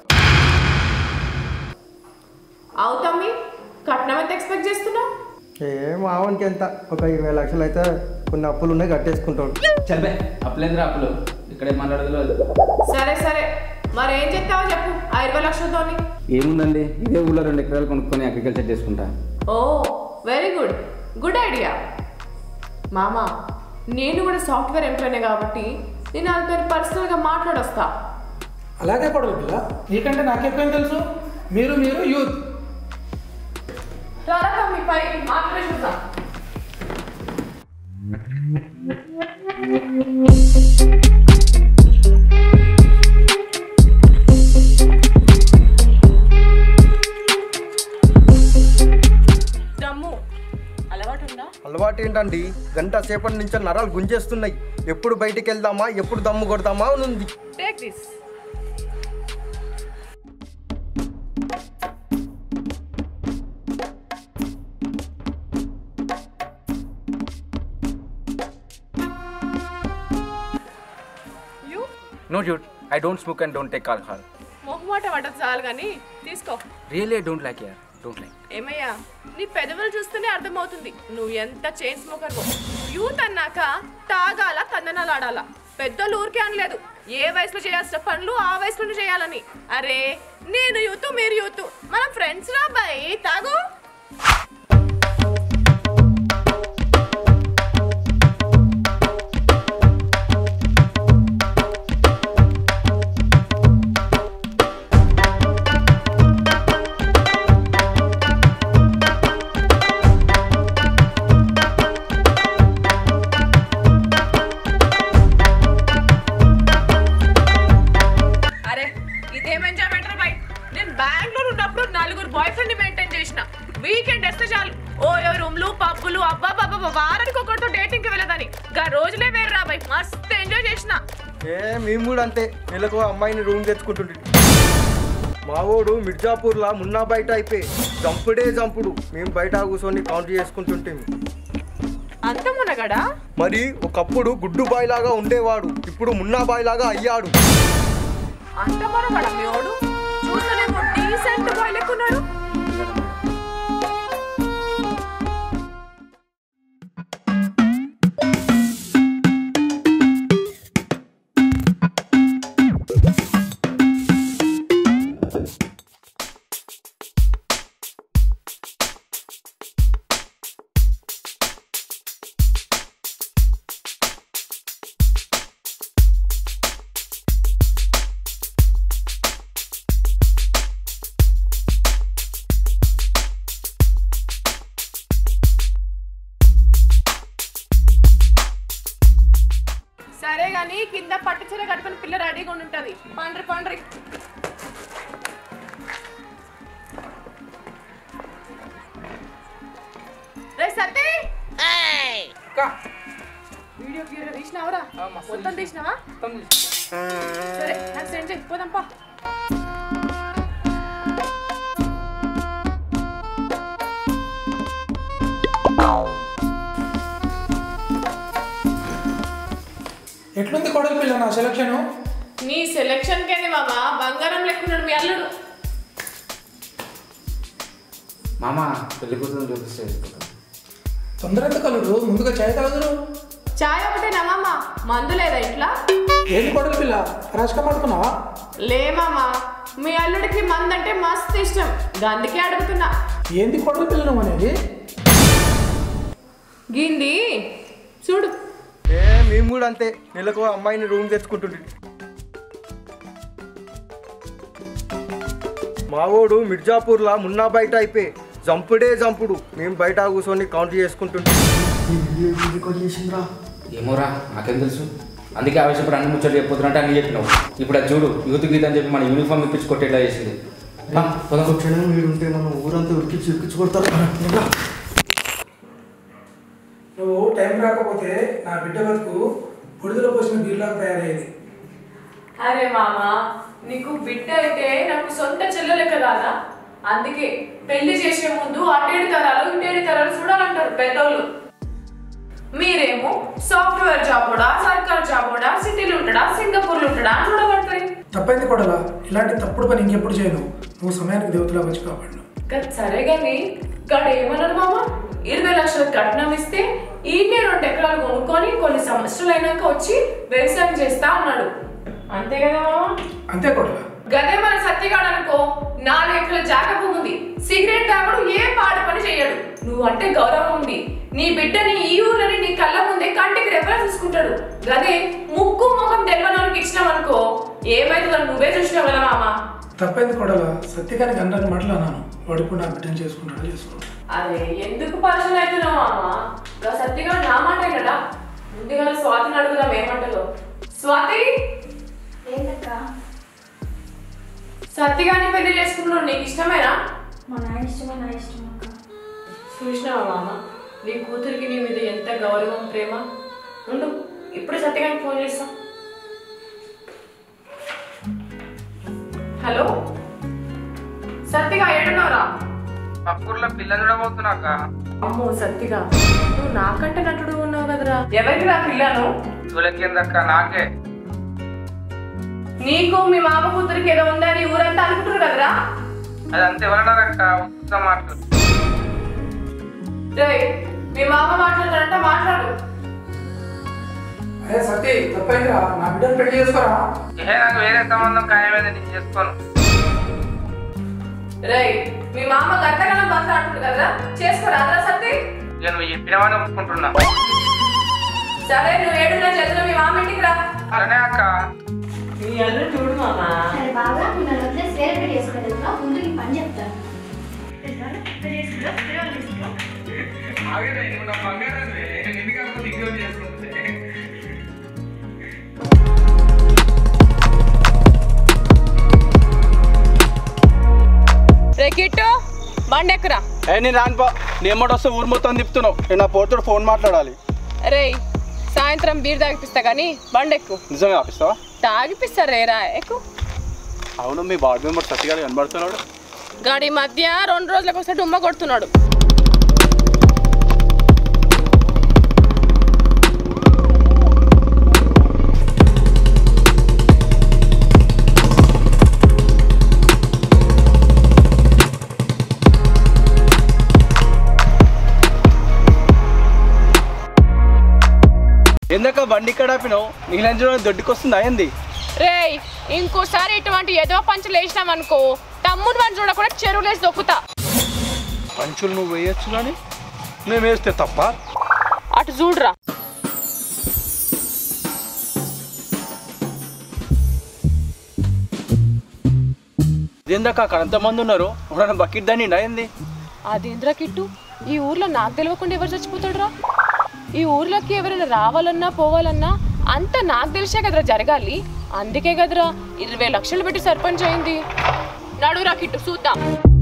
అవుతమ్మి కట్నం ఎంత ఎక్స్పెక్ట్ చేస్తున్నావు ఏ మావానికి ఎంత ఒక ఇరవై లక్షలు అయితే కొన్ని అప్పులు ఉన్నాయి కట్టేసుకుంటాడు చదివే అప్పులేదురా అప్పులు ఇక్కడే మాట్లాడదు సరే సరే మరి ఏం చెప్తావో చెప్పు ఆ ఇరవై లక్షలతోని ఏముందండి ఇదే ఊళ్ళో రెండు ఎకరాలు కొనుక్కొని అగ్రికల్చర్ చేసుకుంటా oh very good good idea మామా నేను కూడా సాఫ్ట్వేర్ ఎంప్లాయనే కాబట్టి నేను వాళ్ళతో పర్సనల్గా మాట్లాడొస్తా అలాగే గొడవ పిల్ల నీకంటే నాకెక్కువేం తెలుసు మీరు మీరు యూత్ రారా మీ పై మాట్లాడే చూద్దాం దమ్ము అలవాటు ఉందా అలవాటు ఏంటండి గంట సేపటి నుంచి నరాలు గుంజేస్తున్నాయి ఎప్పుడు బయటికి వెళ్దామా ఎప్పుడు దమ్ము కొడదామా అని ఉంది take this you know dude I don't smoke and don't take alcohol మొహమాట పడ్డది చాలు కానీ తీసుకో రియలీ ఐ డోంట్ లైక్ యార్ డోంట్ లైక్ ఏమయ్యా నీ పెదవులు చూస్తేనే అర్థమవుతుంది నువ్వు ఎంత చైన్ స్మోకర్ యూత్ అన్నాక తాగాల తందనాలు ఆడాలా పెద్దోళ్ళు ఊరికే అనలేదు ఏ వయసులో చేయాల్సిన పనులు ఆ వయసులోనే చేయాలని అరే నేను యూత్ మీరు యూత్ మనం ఫ్రెండ్స్ రా బాయ్ తాగు అరే ఇదేం ఎంజాయ్మెంట్ రా బాయ్ నేను బెంగళూరు ఉన్నప్పుడు నలుగురు బాయ్ ఫ్రెండ్ మెయింటైన్ చేసిన వీకెండ్ వస్తే చాలు ఓ రూమ్లు పబ్బులు అబ్బా బాబా వారానికి ఒకరితో డేటింగ్కి వెళ్ళదని గా రోజులే వేరు రా బాయ్ మస్తు ఎంజాయ్ చేసిన ఏ మేము కూడా అంతే నెలకు ఓ అమ్మాయిని రూమ్ తెచ్చుకుంటుండే మావోడు మిర్జాపూర్లా మున్నా బయట అయిపోయి జంపుడే జంపుడు మేము బయట కూర్చొని కౌంట్ చేసుకుంటుంటే అంత మునగడా మరి ఒకప్పుడు గుడ్డు బాయ్ లాగా ఉండేవాడు ఇప్పుడు మున్నా బాయ్ లాగా అయ్యాడు అంత మునగడా మీ వాడు చూస్తేనేమో డీసెంట్ బాయ్ లెక్కున్నాడు సరే గాని కింద పట్టు చీర కట్టుకుని పిల్ల రెడీగా ఉండి ఉంటది పండ్రి పండ్రి రే సత్తి వీడియో క్లియర్ తీసినావరా మొత్తం తీసినావా సరే నాకు సెండ్ చేయి పోదాంపా ఎట్లుంది కొడల పిల్ల నా సెలక్షన్ నీ సెలక్షన్ కేంది మామ బంగారం లెక్కున్నాడు మీ అల్లుడు మామ పెళ్లి కూతురు చూపిస్తే తొందర ఎంత కలుడు ముందుగా చాయ్ తాగుదురు చాయ్ ఒకటేనా మామ మందు లేదా ఇంట్లో ఏంది కొడల పిల్ల రాజకం పడుకున్నావా లే మామ మీ అల్లుడికి మందు అంటే మస్తు ఇష్టం అందుకే అడుగుతున్నా ఏంది కొడల పిల్ల నువ్వు అనేది గింది చూడు ఏ మేము కూడా అంతే నెలకు అమ్మాయిని రూమ్ తెచ్చుకుంటుండే మావోడు మిర్జాపూర్లా మున్నా బయట అయిపోయి జంపుడే జంపుడు మేము బయట కూర్చొని కౌంట్ చేసుకుంటుంటే ఏమోరా నాకేం తెలుసు అందుకే ఆవేశపడి అన్ని ముచ్చట్లు చెప్పొద్దురంటే అన్ని చెప్పినావు ఇప్పుడు అది చూడు యూత్ గీత అని చెప్పి మన యూనిఫామ్ ఇప్పించి కొట్టేలా చేసింది పా, పోదాం. మీరు ఉంటే మనం ఊరంతా ఉరికించి ఉరికించి కొడతారు నువ్వు టైం రాకపోతే నా బిడ్డ బతుకు బుడిదలో పోసిన బీర్లాగా తయారయ్యేది అరే మామ నీకు బిడ్డ అయితే నాకు సొంత చెల్లెలెక్క కాదా అందుకే పెళ్లి చేసే ముందు అటేడు తరాలు ఇటేడు తరాలు చూడాలంటారు పెద్దోళ్ళు మీరేమో సాఫ్ట్వేర్ జాబోడా సర్కార్ జాబోడా సిటీలు ఉంటాడా సింగపూర్లు ఉంటాడా అని చూడబడతాయి తప్పైంది కొడలా ఇలాంటి తప్పుడు పని ఇంకెప్పుడు చేయను నువ్వు సమయానికి దేవతలా వచ్చి కాపాడు కదా సరే కానీ ఇక్కడ ఏమన్నాడు మామ ఇరవై లక్షల కట్నం ఇస్తే ఈయనే రెండు ఎకరాలు కొనుక్కొని కొన్ని సంవత్సరాలు అయినాక వచ్చి వ్యవసాయం చేస్తా అన్నాడు అంతే కదా మామ అంతే కొడలా గదే మన సత్యగాడు అనుకో నాలుగు ఎకరాల జాగ భూమి ఉంది సిగరెట్ తాగుడు ఏ పాడు పని చేయడు నువ్వు అంటే గౌరవం ఉంది నీ బిడ్డని ఈ ఊర్లని నీ కళ్ళ ముందే కంటికి రెఫర చూసుకుంటాడు గదే ముక్కు ముఖం తెల్లనోనికి ఇచ్చినావనుకో ఏమైతుందో నువ్వే చూసినావు కదా మామ తప్పైంది కొడలా సత్యకానికి అందరిని మాటలు అన్నాను వాడు కూడా నా బిడ్డను చేసుకుంటాడు చేసుకుంటాడు అరే ఎందుకు పరిచయం అవుతున్నావు మామ గా సత్యగా నా మాట కదా ముందుగా స్వాతిని అడుగుదాం ఏమంటదో స్వాతి ఏంటక్క సత్యగాని పెళ్లి చేసుకుంటున్నాడు నీకు ఇష్టమేనా మా నాయన ఇష్టమే నా ఇష్టం అక్క చూసినావా మామ నీ కూతురికి నీ మీద ఎంత గౌరవం ప్రేమ ఉండు ఇప్పుడు సత్యగానికి ఫోన్ చేస్తా హలో సత్తిగా ఏడున్నారా పక్కూర్లో పిల్ల చూడబోతున్నాక అమ్మో సత్తిగా నువ్వు నాకంటే నటుడు ఉన్నావు కదరా ఎవరికి నా పిల్లను చూలకేందక్క నాకే నీకు మీ మామ కూతురికి ఏదో ఉందని ఊరంతా అనుకుంటారు కదరా అది అంత ఎవరన్నారక్క ఉత్త మాటలు రేయ్ మీ మామ మాట్లాడారంట మాట్లాడు అదే సత్య తప్పైందిరా నా బిడ్డను పెళ్లి చేసుకోరా ఏ నాకు వేరే సంబంధం ఖాయమైంది నేను చేసుకోను రేయ్ మీ మామ గంటగానం మాట్లాడుతుంది కదరా చేసుకోరాదరా సత్తి ఇక నువ్వు చెప్పినవని ఒప్పుకుంటున్నా సరే నువ్వు ఏడున్నా చేతులు మీ మామ ఇంటికి రా అలానే అక్క నీ అల్లు చూడు మామా సరే బాగా నువ్వు నన్ను వదిలేసి వేరే పెళ్లి చేసుకోలేదు ముందు నీ పని చెప్తాను రే కిట్టు బండి ఎక్కురా ఏ నేను రానుపో నేను ఎమ్మటి వస్తే ఊరు మొత్తం తిప్పుతున్నావు నేను నా పోతుడు ఫోన్ మాట్లాడాలి రేయ్ సాయంత్రం బీర్ తాగిపిస్తా కానీ బండి ఎక్కు నిజంగా ఆపిస్తావా తాగిపిస్తా రేరా ఎక్కు అవును మీ వార్డు మెంబర్ సత్యగారు కనబడుతున్నాడు గాడి మధ్య రెండు రోజులకు ఒకసారి డుమ్మ కొడుతున్నాడు ఎందుక బండి ఇక్కడ ఆపినావు నీళ్ళంజలో దొడ్డికొస్తుంది అయింది రేయ్ ఇంకోసారి ఇటువంటి ఏదో పంచులు వేసినాం అనుకో తమ్ముడు వాడిని చూడకుండా చెరువులేసి దొక్కుతా పంచులు నువ్వు వేయొచ్చు కానీ మేము వేస్తే తప్ప అటు చూడురా ఏందాక అక్కడ ఎంతమంది ఉన్నారు ఎవరైనా బకెట్ దాన్ని అయింది అదేంద్రా కిట్టు ఈ ఊర్లో నాకు తెలియకుండా ఎవరు చచ్చిపోతాడురా ఈ ఊర్లోకి ఎవరైనా రావాలన్నా పోవాలన్నా అంతా నాకు తెలిసే కదరా జరగాలి అందుకే కదరా ఇరవై లక్షలు పెట్టి సర్పంచ్ అయింది నడురా కిట్టు చూద్దాం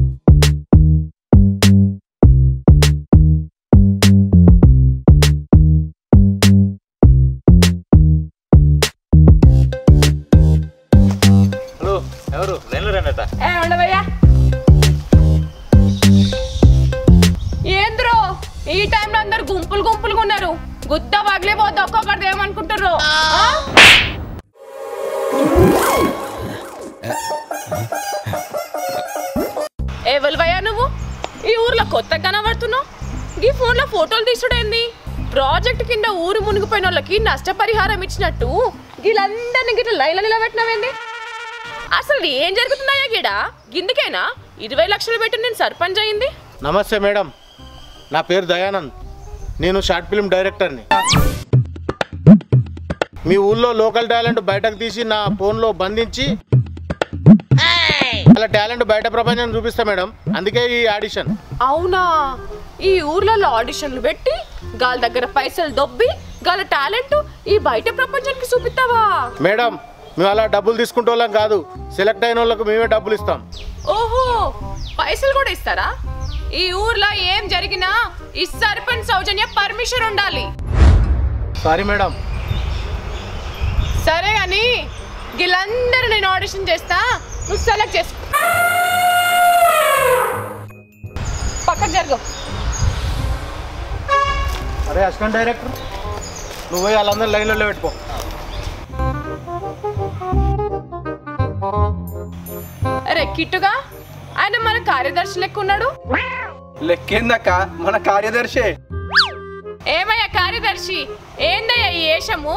హలో ఎవరు నేను రండట ఏ ఉండవయ్యా ఏంద్రో ఈ టైంలో అందరు గుంపులు గుంపులుగా ఉన్నారు గుద్ద పగిలిపోద్ది ఒక్కొక్కరిది ఏమనుకుంటారు ఆ? ఎవరివయ్యా నువ్వు ఈ ఊర్లో కొత్తగా కనబడుతున్నావు ఈ ఫోన్లో ఫోటోలు తీసుడేంది ప్రాజెక్ట్ కింద ఊరు మునిగిపోయిన వాళ్ళకి నష్టపరిహారం ఇచ్చినట్టు వీళ్ళందరినీ గిట్ల లైన్లో నిలబెట్టినవేంది అసలు ఏం జరుగుతున్నాయా గిడ గిందుకేనా ఇరవై లక్షలు పెట్టి నేను సర్పంచ్ అయింది నమస్తే మేడం నా పేరు దయానంద్ నేను షార్ట్ ఫిల్మ్ డైరెక్టర్ని మీ ఊళ్ళో లోకల్ టాలెంట్ బయటకు తీసి నా ఫోన్లో బంధించి అలా టాలెంట్ బయట ప్రపంచం చూపిస్తా మేడం అందుకే ఈ ఆడిషన్ అవునా ఈ ఊర్లలో ఆడిషన్లు పెట్టి గాల దగ్గర పైసలు దొబ్బి గాల టాలెంట్ ఈ బయట ప్రపంచానికి చూపిస్తావా మేడం మేము అలా డబ్బులు తీసుకుంటే వాళ్ళం కాదు సెలెక్ట్ అయిన వాళ్ళకు మేమే డబ్బులు ఇస్తాం ఓహో పైసలు కూడా ఇస్తారా ఈ ఊర్లో ఏం జరిగినా ఈ సర్పంచ్ సౌజన్య పర్మిషన్ ఉండాలి సారీ మేడం సరే కానీ వీళ్ళందరూ నేను ఆడిషన్ చేస్తా నువ్వు సెలెక్ట్ చేసుకో పక్కకు జరుగు అరే అసిస్టెంట్ డైరెక్టర్ నువ్వు పోయి వాళ్ళందరూ లైన్లలో పెట్టుకో అరే కిట్టుగా ఆయన మన కార్యదర్శి లెక్క ఉన్నాడు లెక్కేందక్క మన కార్యదర్శి ఏమయ్యా కార్యదర్శి ఏందయ్యా ఈ ఏషము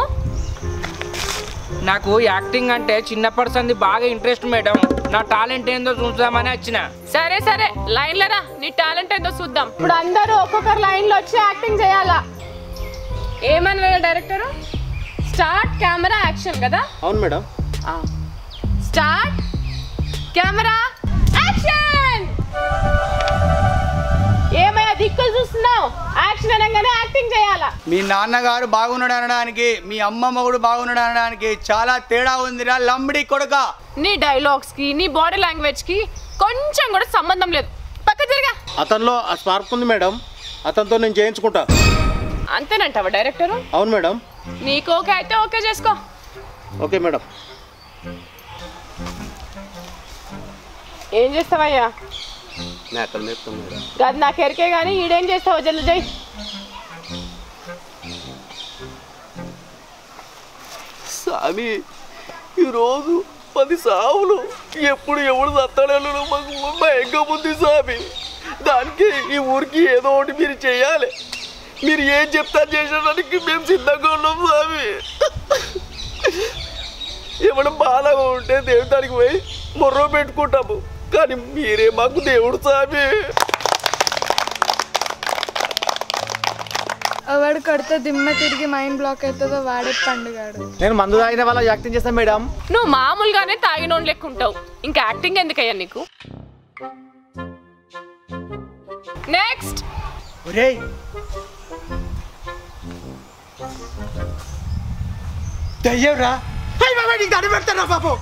నాకు యాక్టింగ్ అంటే చిన్నప్పటి సంది బాగా ఇంట్రెస్ట్ మేడం నా టాలెంట్ ఏందో చూద్దామని వచ్చిన సరే సరే లైన్లో రా నీ టాలెంట్ ఏందో చూద్దాం ఇప్పుడు అందరూ ఒక్కొక్కరు లైన్లో వచ్చి యాక్టింగ్ చేయాలా ఏమన్నా డైరెక్టర్ స్టార్ట్ కెమెరా యాక్షన్ కదా అవును మేడం స్టార్ట్ కెమెరా యాక్షన్ ఏమయ్యా దిక్కులు చూస్తున్నావు యాక్షన్ అనగానే యాక్టింగ్ చేయాలా మీ నాన్నగారు బాగున్నాడు అనడానికి మీ అమ్మమ్మ కూడా బాగున్నాడు అనడానికి చాలా తేడా ఉందిరా లంబడి కొడుక నీ డైలాగ్స్ కి నీ బాడీ లాంగ్వేజ్ కి కొంచెం కూడా సంబంధం లేదు పక్క తిరిగా అతనిలో ఆ స్పార్క్ ఉంది మేడం అతనితో నేను చేయించుకుంటా అంతేనంటావా డైరెక్టర్ అవును మేడం నీకు ఓకే అయితే ఓకే చేసుకో ఓకే మేడం ఏం చేస్తావయ్యా మేకలు మేపుతాం మేడం కాదు నాకు ఎరికే కానీ ఈడేం చేస్తావు జల్లు జై స్వామి ఈరోజు పది సావులు ఎప్పుడు ఎవడు సత్తాడో మాకు భయంగా ఉంది స్వామి దానికి ఈ ఊరికి ఏదో ఒకటి మీరు చేయాలి మీరు ఏం చెప్తా చేసేదానికి మేము సిద్ధంగా ఉన్నాం స్వామి ఏమైనా బాధగా ఉంటే దేవుతానికి పోయి మొర్రో పెట్టుకుంటాము కానీ మీరే మాకు దేవుడు స్వామి ఎవడు కడితే దిమ్మ తిరిగి మైండ్ బ్లాక్ అవుతుందో వాడే పండుగాడు నేను మందు తాగిన వాళ్ళ యాక్టింగ్ చేస్తాను మేడం నువ్వు మామూలుగానే తాగినోన్ లెక్క ఉంటావు ఇంకా యాక్టింగ్ ఎందుకయ్యా నీకు నెక్స్ట్ ఒరేయ్ దయ్యంరా అయ్యి బాబా నీకు దండ పెడతారా పాపం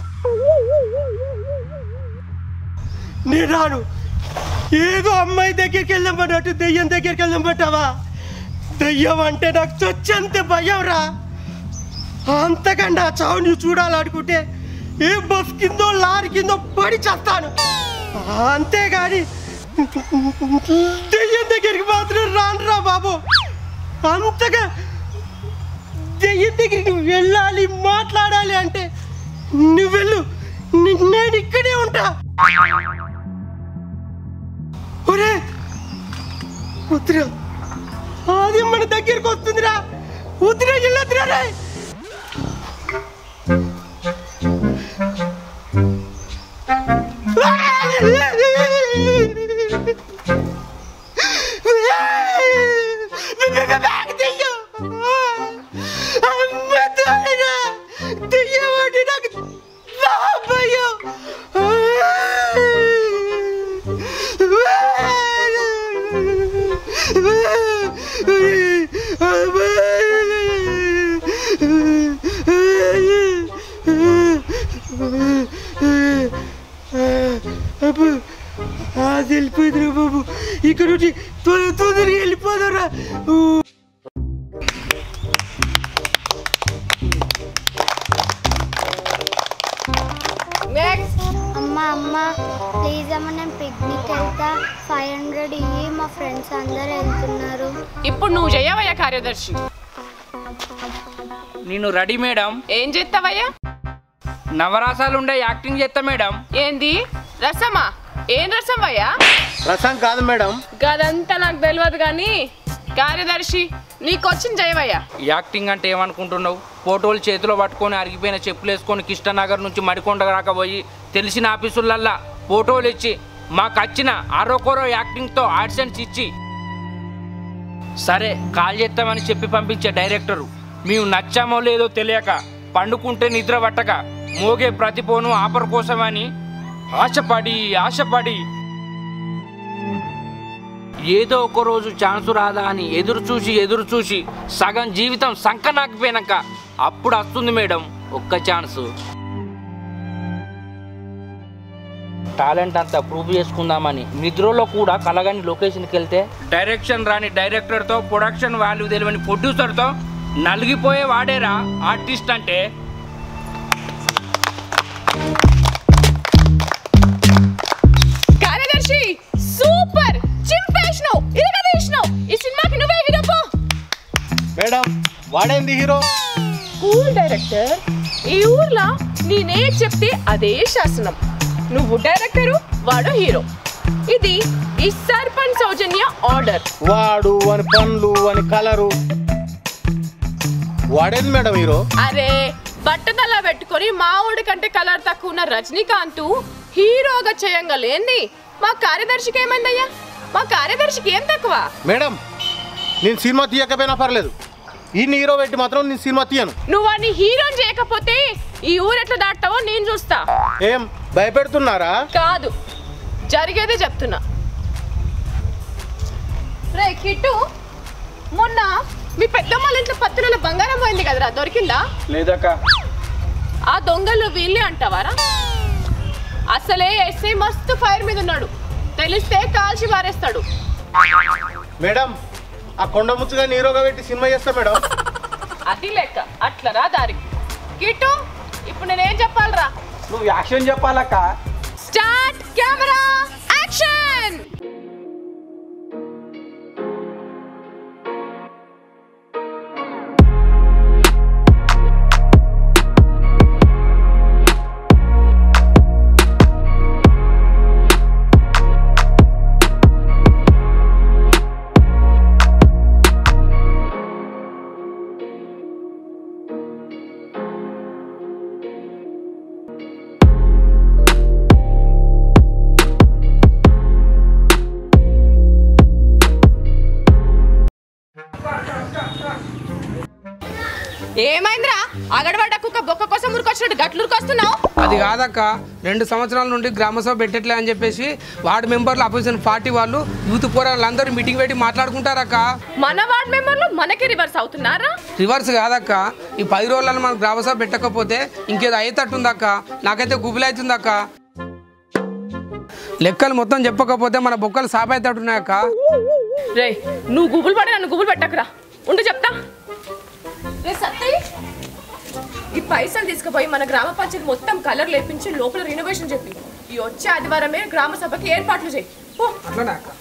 నేను రాను ఏదో అమ్మాయి దగ్గరికి వెళ్ళమన్నట్టు దెయ్యం దగ్గరికి వెళ్ళమంటావా దెయ్యం అంటే నాకు చొచ్చంత భయం రా అంతకంటే ఆ చావు నువ్వు చూడాలనుకుంటే ఏ బస్ కిందో లారీ కిందో పడి చేస్తాను అంతేగాని దెయ్యం దగ్గరికి మాత్రం రానురా బాబు అంతగా దెయ్యం దగ్గరికి నువ్వు వెళ్ళాలి మాట్లాడాలి అంటే నువ్వు వెళ్ళు ని- నేను ఇక్కడే ఉంటా ఒరే వద్దురా అది మన దగ్గరికి వస్తుందిరా వద్దురా వెళ్ళొద్దురా రే అబ్బో అది వెళ్ళిపోయిందిరా బాబు ఇక్కడ నుంచి తొందర తొందరగా వెళ్ళిపోదారా నెక్స్ట్ అమ్మ అమ్మ ప్లీజ్ అమ్మ నేను పిక్నిక్ వెళ్తా ఫైవ్ హండ్రెడ్ ఇవి మా ఫ్రెండ్స్ అందరు వెళ్తున్నారు ఇప్పుడు నువ్వు చేయవయ్యా కార్యదర్శి నేను రెడీ మేడం ఏం చేస్తావయ్యా నవరాసాలు ఉండే యాక్టింగ్ చేస్తా మేడం ఏంది రసమా ఏం రసం అయ్యా రసం కాదు మేడం గదంతా నాకు తెలియదు కానీ కార్యదర్శి నీకు వచ్చిన జయవయ్యా యాక్టింగ్ అంటే ఏమనుకుంటున్నావు ఫోటోలు చేతిలో పట్టుకొని అరిగిపోయిన చెప్పులు వేసుకొని కృష్ణనగర్ నుంచి మడికొండ రాకపోయి తెలిసిన ఆఫీసులల్లా ఫోటోలు ఇచ్చి మాకు వచ్చిన అరొకరో యాక్టింగ్తో ఆడిషన్స్ ఇచ్చి సరే కాల్ చేస్తామని చెప్పి పంపించే డైరెక్టరు మేము నచ్చామో లేదో తెలియక పండుకుంటే నిద్ర పట్టక మోగే ప్రతి పోను ఆఫర్ కోసమని ఆశపడి ఆశపడి ఏదో ఒక రోజు ఛాన్స్ రాదా అని ఎదురు చూసి ఎదురు చూసి సగం జీవితం సంకనాకపోయినాక అప్పుడు వస్తుంది మేడం ఒక్క ఛాన్స్ టాలెంట్ అంతా ప్రూవ్ చేసుకుందామని నిద్రలో కూడా కలగని లొకేషన్కి వెళ్తే డైరెక్షన్ రాని డైరెక్టర్తో ప్రొడక్షన్ వాల్యూ తెలియని ప్రొడ్యూసర్తో నలిగిపోయే వాడేరా ఆర్టిస్ట్ అంటే కార్యదర్శి సూపర్ చింపేసినావు ఇరగదీసినావు ఈ సినిమాకి నువ్వే హీరో పో మేడం వాడేంది హీరో కూల్ డైరెక్టర్ ఈ ఊర్లో నేనే చెప్తే అదే శాసనం నువ్వు డైరెక్టరు వాడు హీరో ఇది ఈ సర్పంచ్ సౌజన్య ఆర్డర్ వాడు అని పనులు అని కలరు వాడేంది మేడం హీరో అరే బట్టతల పెట్టుకొని మా ఊడి కంటే కలర్ తక్కువ ఉన్న రజనీకాంత్ హీరోగా చేయంగలేంది మా కార్యదర్శికి ఏమైందయ్యా మా కార్యదర్శికి ఏం తక్కువ మేడం నేను సినిమా తీయకపోయినా పర్లేదు ఈ హీరో పెట్టి మాత్రం నేను సినిమా తీయను నువ్వు వాడిని హీరోని చేయకపోతే ఈ ఊరు ఎట్లా దాటావో నేను చూస్తా ఏం భయపెడుతున్నారా కాదు జరిగేదే చెప్తున్నా రే కిట్టు మొన్న మీ పెద్దమ్మ ఇంట్లో పత్తులలో బంగారం పోయింది కదరా దొరికిందా లేదక్క ఆ దొంగలు వీళ్ళే అంటావారా అసలే ఎస్ఐ మస్తు ఫైర్ మీద ఉన్నాడు తెలిస్తే కాల్చి పారేస్తాడు మేడం ఆ కొండ ముచ్చుగా హీరోగా పెట్టి సినిమా చేస్తా మేడం అది లెక్క అట్లా రా దారి కిట్టు ఇప్పుడు నేనేం చెప్పాలరా నువ్వు యాక్షన్ చెప్పాలక్క స్టార్ట్ కెమెరా యాక్షన్ ఏమైందిరా అగడబడ్డ కుక్క బొక్క కోసం ఉరికొచ్చినట్టు గట్లు ఉరికొస్తున్నావు అది కాదక్క రెండు సంవత్సరాల నుండి గ్రామసభ పెట్టట్లే అని చెప్పేసి వార్డు మెంబర్లు అపోజిషన్ పార్టీ వాళ్ళు యూత్ పోరాళ్ళందరూ మీటింగ్ పెట్టి మాట్లాడుకుంటారక్క మన వార్డ్ మెంబర్లు మనకి రివర్స్ అవుతున్నారా రివర్స్ కాదక్క ఈ పది రోజులను మనం గ్రామసభ పెట్టకపోతే ఇంకేదో అయ్యేటట్టుందక్క నాకైతే గుబులవుతుందక్క లెక్కలు మొత్తం చెప్పకపోతే మన బొక్కలు సాపేటట్టున్నాయక్క రే నువ్వు గూగుల్ పడి నన్ను గూగుల్ పెట్టకురా ఉండు చెప్తా రే సత్తి ఈ పైసలు తీసుకుపోయి మన గ్రామ పంచాయతీ మొత్తం కలర్ లేపించి లోపల రినోవేషన్ చెప్పి ఈ వచ్చే ఆదివారమే గ్రామ సభకి ఏర్పాట్లు చేయి పో అట్లనే అక్క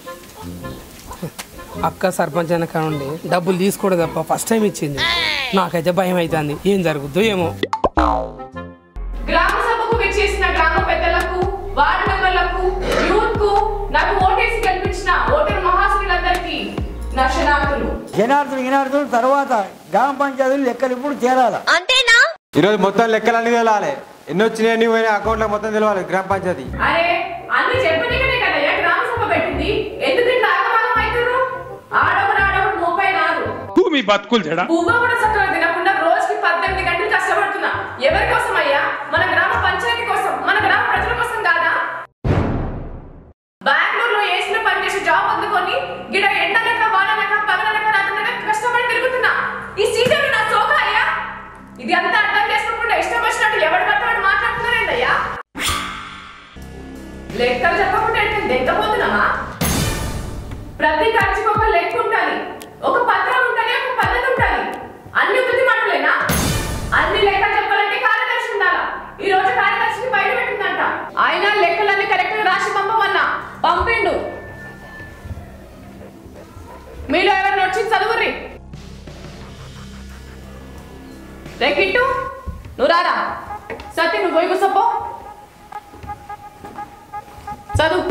అక్క సర్పంచ్ అయిన కానుండి డబ్బులు తీసుకోవడం తప్ప ఫస్ట్ టైం ఇచ్చింది నాకైతే భయం అవుతుంది ఏం జరుగుద్దో ఏమో గ్రామ సభకు విచ్చేసిన గ్రామ పెద్దలకు వార్డు మెంబర్లకు యూత్ కు నాకు ఓటేసి గెలిపించిన ఓటరు మహాశులందరికీ నా క్షణార్థులు జనార్దన్ గినార్దన్ తర్వాత గ్రామ పంచాయతీలు లెక్కలు ఇప్పుడు చేరాలి అంతేనా ఈరోజు మొత్తం లెక్కలన్నీ తెలాలి ఎన్ని వచ్చినాయి ఎన్ని పోయినాయి అకౌంట్లో మొత్తం తెలవాలి గ్రామ పంచాయతీ అరే అన్ని చెప్పనీకనే కదయ్యా గ్రామ సభ పెట్టింది ఎందుకు ఇట్లా ఆగమాగం అవుతున్నారు ఆడొకరు ఆడొకరు ముప్పై నాలుగు మీ బతుకులు చెడా భూమా కూడా చక్కగా తినకుండా రోజుకి పద్దెనిమిది గంటలు కష్టపడుతున్నా ఎవరి కోసం అయ్యా మన గ్రామ పంచాయతీ కోసం మన గ్రామ ప్రజల కోసం కాదా బెంగళూరులో వేసిన పని చేసి జాబ్ అందుకొని గిడ ఎండనక వాననక పగలనక రాత్రనక కష్టపడి తిరుగుతున్నా ఈ సీజన్ నా సోక అయ్యా ఇది అంతా అర్థం చేసుకోకుండా ఇష్టం వచ్చినట్టు ఎవడు పడతాడు మాట్లాడుతున్నారేందయ్యా లెక్కలు చెప్పకుండా ఎట్లా దెంకపోతున్నామా ప్రతి ఖర్చుకి ఒక లెక్క ఉండాలి ఒక పత్రం ఉండాలి ఒక పద్ధతి ఉండాలి అన్ని బుద్ధి మాటలేనా అన్ని లెక్కలు చెప్పాలంటే కార్యదర్శి ఉండాలా ఈ రోజు కార్యదర్శిని బయట పెట్టిందంట ఆయన లెక్కలన్నీ కరెక్ట్ గా రాసి పంపమన్నా పంపిండు మీలో ఎవరిని వచ్చి చదువుర్రి రే కిట్టు నువ్వు రారా సత్య నువ్వు పోయి కూసపో చదువు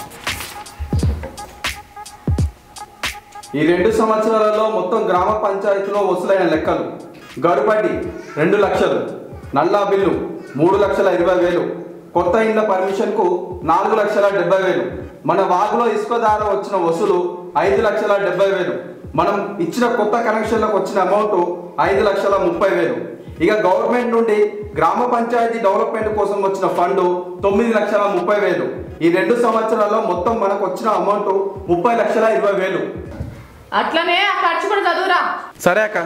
ఈ రెండు సంవత్సరాలలో మొత్తం గ్రామ పంచాయతీలో వసూలైన లెక్కలు గడుపడ్డి రెండు లక్షలు నల్లా బిల్లు మూడు లక్షల ఇరవై వేలు కొత్త ఇండ్ల పర్మిషన్కు నాలుగు లక్షల డెబ్బై వేలు మన వాగులో ఇసుక ద్వారా వచ్చిన వసూలు ఐదు లక్షల డెబ్బై వేలు మనం ఇచ్చిన కొత్త కనెక్షన్లకు వచ్చిన అమౌంట్ ఐదు లక్షల ముప్పై వేలు ఇక గవర్నమెంట్ నుండి గ్రామ పంచాయతీ డెవలప్మెంట్ కోసం వచ్చిన ఫండ్ తొమ్మిది లక్షల ముప్పై వేలు ఈ రెండు సంవత్సరాల్లో మొత్తం మనకు వచ్చిన అమౌంట్ ముప్పై లక్షల ఇరవై వేలు అట్లనే ఆ ఖర్చు కూడా చదువురా సరే అక్క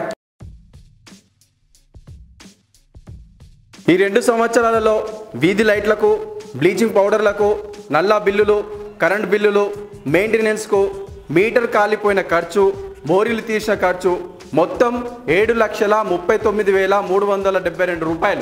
ఈ రెండు సంవత్సరాలలో వీధి లైట్లకు బ్లీచింగ్ పౌడర్లకు నల్లా బిల్లులు కరెంట్ బిల్లులు మెయింటెనెన్స్కు మీటర్ కాలిపోయిన ఖర్చు బోరీలు తీసిన ఖర్చు మొత్తం ఏడు లక్షల ముప్పై తొమ్మిది వేల మూడు వందల డెబ్బై రెండు రూపాయలు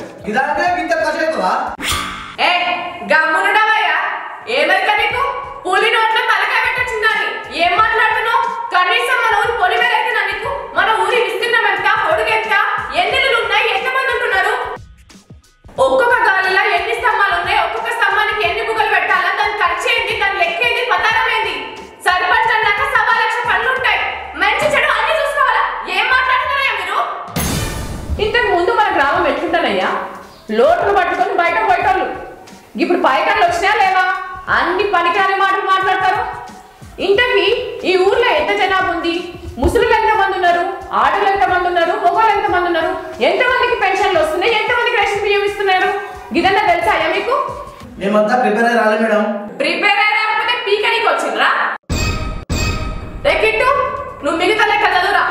ఏ గమ్మునుడవయ్యా ఏమరిక నీకు పులి నోట్లో తలకాయ పెట్టొచ్చిందని ఏం మాట్లాడుతున్నావు కనీసం మన ఊరు పొలి వెలెత్తిన నీకు మన ఊరి విస్తీర్ణం ఎంత పొడుగు ఎంత ఎన్ని ఇళ్ళు ఉన్నాయి ఎంతమంది ఉంటున్నారు ఒక్కొక్క గాలిలో ఎన్ని స్తంభాలు ఉన్నాయి ఒక్కొక్క స్తంభానికి ఎన్ని బుగ్గలు పెట్టాలా దాని ఖర్చు ఏంటి దాని లెక్క ఏంటి పతారం ఏంటి సర్పంచ్ అన్నాక సవా లక్ష పనులు ఉంటాయి మంచి చెడు అన్ని చూసుకోవాలా ఏం మాట్లాడుతున్నారయ్యా మీరు ఇంతకు ముందు మన గ్రామం ఎట్లుంటానయ్యా లోటును పట్టుకొని బయట పోయేటోళ్ళు ఇప్పుడు పైకర్లు వచ్చినా లేవా అన్ని పనికిరాని మాటలు మాట్లాడతారు ఇంతకీ ఈ ఊర్లో ఎంత జనాభా ఉంది ముసలులు ఎంతమంది ఉన్నారు ఆడలు ఎంతమంది ఉన్నారు మొగలు ఎంతమంది ఉన్నారు ఎంతమందికి పెన్షన్లు వస్తున్నాయి ఎంతమందికి రేషన్ బియ్యం ఇస్తున్నారు ఇదన్నా తెలుసాయా మీకు మేమంతా ప్రిపేర్ అయ్యి రాలే మేడం ప్రిపేర్ అయినకపోతే పీకనికి వచ్చిండ్రా రే కిట్టు నువ్వు మిగతా లెక్క చదువురా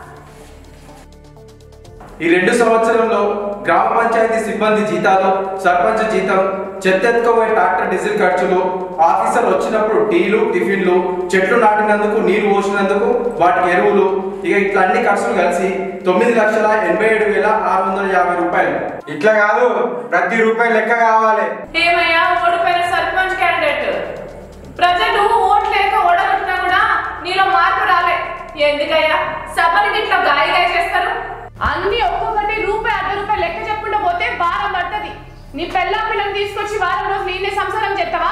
ఈ రెండు సంవత్సరంలో గ్రామ పంచాయతీ సిబ్బంది జీతాలు సర్పంచ్ జీతం చెత్తెత్తుకోబోయే ట్రాక్టర్ డీజిల్ ఖర్చులు ఆఫీసర్ వచ్చినప్పుడు టీలు టిఫిన్లు చెట్లు నాటినందుకు నీరు పోసినందుకు వాటికి ఎరువులు ఇక ఇట్లా అన్ని ఖర్చులు కలిసి తొమ్మిది లక్షల ఎనభై ఏడు వేల ఆరు వందల యాభై రూపాయలు ఇట్లా కాదు ప్రతి రూపాయి లెక్క కావాలి ఏమయ్యా ఓడిపోయిన సర్పంచ్ క్యాండిడేట్ ప్రజలు ఓట్ లేక ఓడగొట్టినా కూడా నీలో మార్పు రాలే ఎందుకయ్యా సభని ఇట్లా గాయ గాయ చేస్తారు అన్ని ఒక్కొక్కటి రూపాయి అర్ధ రూపాయి లెక్క చెప్పుకుంటూ పోతే భారం పడుతుంది నీ పెళ్ళ పిల్లని తీసుకొచ్చి వారం రోజులు నేనే సంసారం చేస్తావా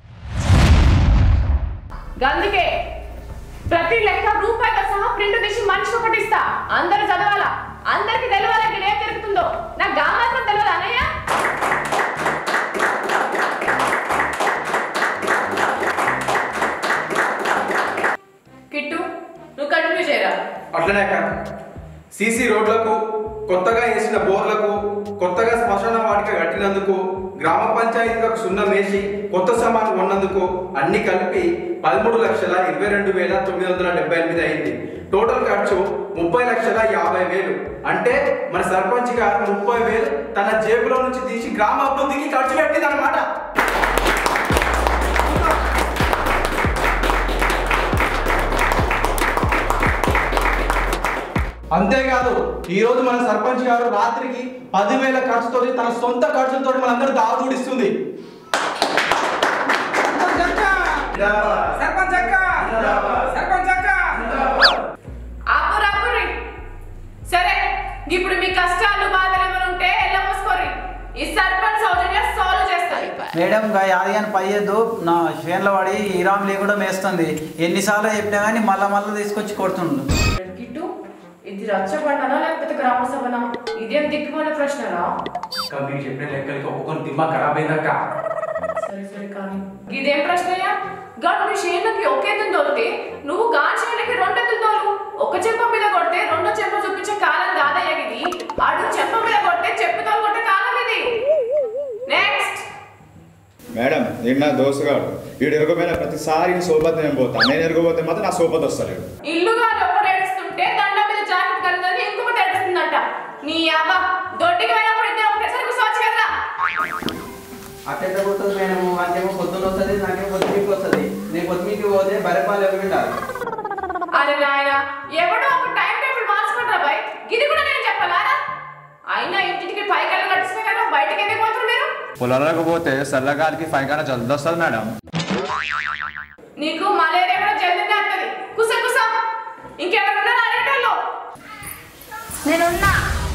అందుకే ప్రతి లెక్క రూపాయితో సహా ప్రింట్ తీసి మనిషికి ఒకటి ఇస్తా అందరూ చదవాలా అందరికి తెలవాలా ఇక్కడ ఏం జరుగుతుందో నాకు గా మాత్రం తెలియదు అన్నయ్య కిట్టు నువ్వు కంటిన్యూ చేయరా అట్లనే అక్క సీసీ రోడ్లకు కొత్తగా వేసిన బోర్లకు కొత్తగా శ్మశాన వాటిక కట్టినందుకు గ్రామ పంచాయతీలకు సున్నం వేసి కొత్త సామాను కొన్నందుకు అన్ని కలిపి పదమూడు లక్షల ఇరవై రెండు వేల తొమ్మిది వందల డెబ్బై ఎనిమిది అయింది టోటల్ ఖర్చు ముప్పై లక్షల యాభై వేలు అంటే మన సర్పంచ్ గారు ముప్పై వేలు తన జేబులో నుంచి తీసి గ్రామ అభివృద్ధికి ఖర్చు పెట్టింది అనమాట అంతేకాదు ఈ రోజు మన సర్పంచ్ గారు రాత్రికి పదివేల ఖర్చుతో తన సొంత ఖర్చులతో మనందరూ దావూడిస్తుంది సర్పంచ్ అక్క సర్పంచ్ అక్క ఆపురు ఆపుర్రి సరే ఇప్పుడు మీ కష్టాలు బాధలు ఏమైనా ఉంటే ఎల్ల మూసుకోర్రి ఈ సర్పంచ్ సౌజన్య సాల్వ్ చేస్తారు మేడం గా యాది అని పయ్యద్దు నా చేన్లో పడి ఈరామ్ లేకుండా మేస్తుంది ఎన్నిసార్లు చెప్పినా కానీ మళ్ళా మళ్ళీ తీసుకొచ్చి కొడుతుండు కిట్టు ఇది రచ్చబండనా లేకపోతే గ్రామ సభనా ఇదేం దిక్కుమాల ప్రశ్నరా మీరు చెప్పిన లెక్కలకి ఒక్కొక్కరు దిమ్మా ఖరాబ్ అయిందక్క సరే సరే కానీ ఇదేం ప్రశ్నయ్యా గాడు మీ షేర్లకి ఒకే ఎత్తులు తోలితే నువ్వు గా షేర్లకి రెండు ఎత్తులు తోలు ఒక చెంప మీద కొడితే రెండో చెంప చూపించే కాలం కాదయ్య ఇది అడు చెంప మీద కొడితే చెప్పుతో కొట్టే కాలం ఇది నెక్స్ట్ మేడం నేను నా దోస్తుగాడు వీడు ఎరగపోయిన ప్రతిసారి నీ సోపతి నేను పోతా నేను ఎరగపోతే మాత్రం నా సోపతి వస్తలేడు ఇల్లుగా ఒకటి ఏడుస్తుంటే దండ మీద జాకెట్ కలిదని ఇంకొకటి ఏడుస్తుందంట నీ అవ్వ దొడ్డికి వెళ్ళినప్పుడు ఇద్దరు ఒకటేసారి కూర్చోవచ్చు కదరా అట్ట పోతుంది మేడం అంతేమో పొద్దున్న వస్తుంది నాకేమో పొద్దున్నకి వస్తుంది నేను పొద్దున్నకి పోతే బరపాలు ఎవరు వింటారు అరే నాయన ఎవడో ఒక టైం టేబుల్ మార్చుకుంటారా బాయ్ ఇది కూడా నేను చెప్పాలా అయినా ఇంటికి పైకల్లు కట్టిస్తే కదా బయటికి ఎందుకు పోతారు మీరు పొలాలకు పోతే చల్లగాలికి పైగానే జల్ది వస్తుంది మేడం నీకు మలేరియా కూడా జల్దీగా వస్తుంది కుస కుస ఇంకెవరున్నా అడేటోళ్ళు నేనున్నా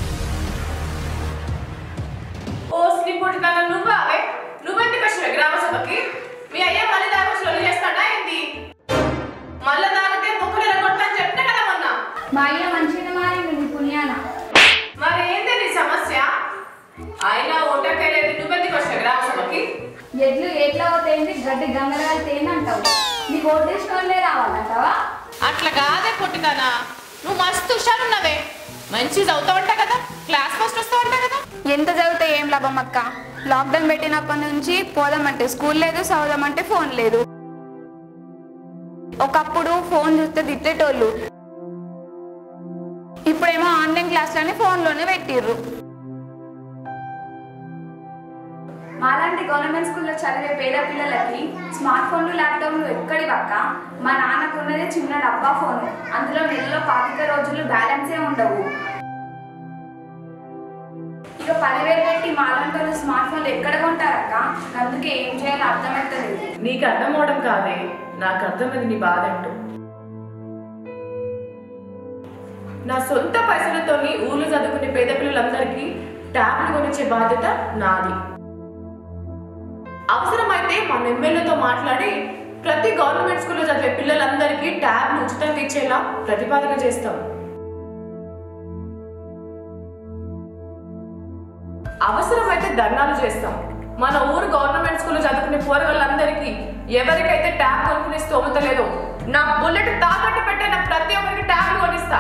ఓ స్లిప్ పుట్టిన నువ్వు అవే నువ్వెందుకు వచ్చినావు గ్రామ సభకి మీ అయ్య మళ్ళీ దాని లొల్లి చేస్తాడా ఏంటి మళ్ళీ తాగితే ముక్కలు కొట్టని చెప్పినా కదా మొన్న మా అయ్య మంచిగా మారింది నీ పుణ్యాన మరి ఏంటి నీ సమస్య అయినా ఓటకెళ్ళేది నువ్వెందుకు వచ్చినావు గ్రామ సభకి ఎడ్లు ఎట్లా అవుతాయండి గడ్డి గంగరాలు తేనంటావు నీకు ఓటేసుకోలే రావాలంటావా అట్లా కాదే పుట్టుకానా నువ్వు మస్తు హుషారున్నావే మంచి చదువుతావంట కదా క్లాస్ ఫస్ట్ వస్తావంట కదా ఎంత చదివితే ఏం లాభం అక్క లాక్డౌన్ పెట్టినప్పటి నుంచి పోదామంటే స్కూల్ లేదు చదవదామంటే ఫోన్ లేదు ఒకప్పుడు ఫోన్ చూస్తే తిట్టేటోళ్ళు ఇప్పుడేమో ఆన్లైన్ క్లాస్లోనే ఫోన్లోనే పెట్టిర్రు మాలాంటి గవర్నమెంట్ స్కూల్లో చదివే పేద పిల్లలకి స్మార్ట్ ఫోన్లు ల్యాప్టాప్లు ఎక్కడి పక్క మా నాన్నకు ఉన్నదే చిన్న డబ్బా ఫోను అందులో నెలలో పాతిక రోజులు బ్యాలెన్సే ఉండవు ఇక పదివేలు పెట్టి మాలాంటి వాళ్ళు స్మార్ట్ ఫోన్లు ఎక్కడ కొంటారక్క అందుకే ఏం చేయాలో అర్థమవుతలేదు నీకు అర్థం అవడం కాదే నాకు అర్థమైంది నీ బాధ అంటూ నా సొంత పైసలతోని ఊళ్ళు చదువుకునే పేద పిల్లలందరికీ ట్యాబ్లు కొనిచ్చే బాధ్యత నాది అవసరమైతే మన ఎమ్మెల్యేతో మాట్లాడి ప్రతి గవర్నమెంట్ స్కూల్లో చదివే పిల్లలందరికీ ట్యాబ్లు ఉచితంగా ఇచ్చేలా ప్రతిపాదన చేస్తాం అవసరమైతే ధర్నాలు చేస్తాం మన ఊరు గవర్నమెంట్ స్కూల్లో చదువుకునే పోరగాళ్ళందరికీ ఎవరికైతే ట్యాబ్ కొనుక్కునే స్తోమత లేదో నా బుల్లెట్ తాకట్టు పెట్టే నా ప్రతి ఒక్కరికి ట్యాబ్లు కొనిస్తా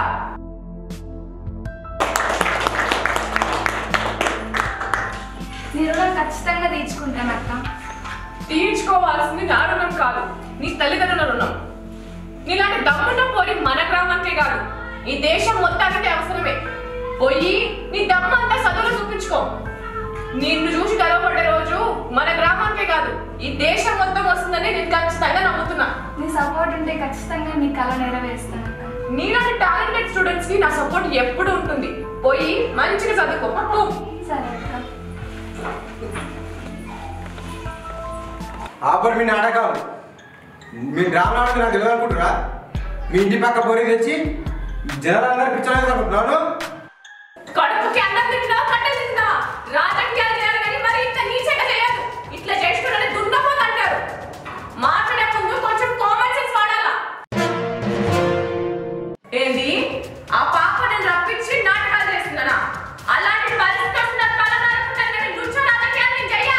నీ రుణం ఖచ్చితంగా తీర్చుకుంటాను అక్క తీర్చుకోవాల్సింది నా రుణం కాదు నీ తల్లిదండ్రుల రుణం నీలాంటి దమ్మున్న పోయి మన గ్రామానికే కాదు ఈ దేశం మొత్తానికి అవసరమే పోయి నీ దమ్మంతా చదువులో చూపించుకో నిన్ను చూసి గర్వపడే రోజు మన గ్రామానికే కాదు ఈ దేశం మొత్తం వస్తుందని నేను ఖచ్చితంగా నమ్ముతున్నా నీ సపోర్ట్ ఉంటే ఖచ్చితంగా నీ కళ నెరవేరుస్తాను అక్క నీలాంటి టాలెంటెడ్ స్టూడెంట్స్ కి నా సపోర్ట్ ఎప్పుడు ఉంటుంది పోయి మంచిగా చదువుకో పో. సరే అక్క ఆపర్ మీ నాటకం మీ డ్రామా నాటకం నాకు తెలియదు అనుకుంటురా మీ ఇంటి పక్క పొరి తెచ్చి జనాలందరూ పిచ్చలేదు అనుకుంటున్నాను కడుపుకి అన్నం తింటున్నా కట్ట తింటున్నా రాజకీయాలు చేయాలి కానీ మరి ఇంత నీచంగా చేయదు ఇట్లా చేసుకున్నాడని దున్నపోత అంటారు మాట్లాడే ముందు కొంచెం కామన్ సెన్స్ వాడాలా ఏంది ఆ పాప నేను రప్పించి నాటకాలు చేస్తున్నానా అలాంటి పరిస్థితి వస్తున్న కళ నరుకుంటాను కానీ లుచ్చ రాజకీయాలు నేను చెయ్యా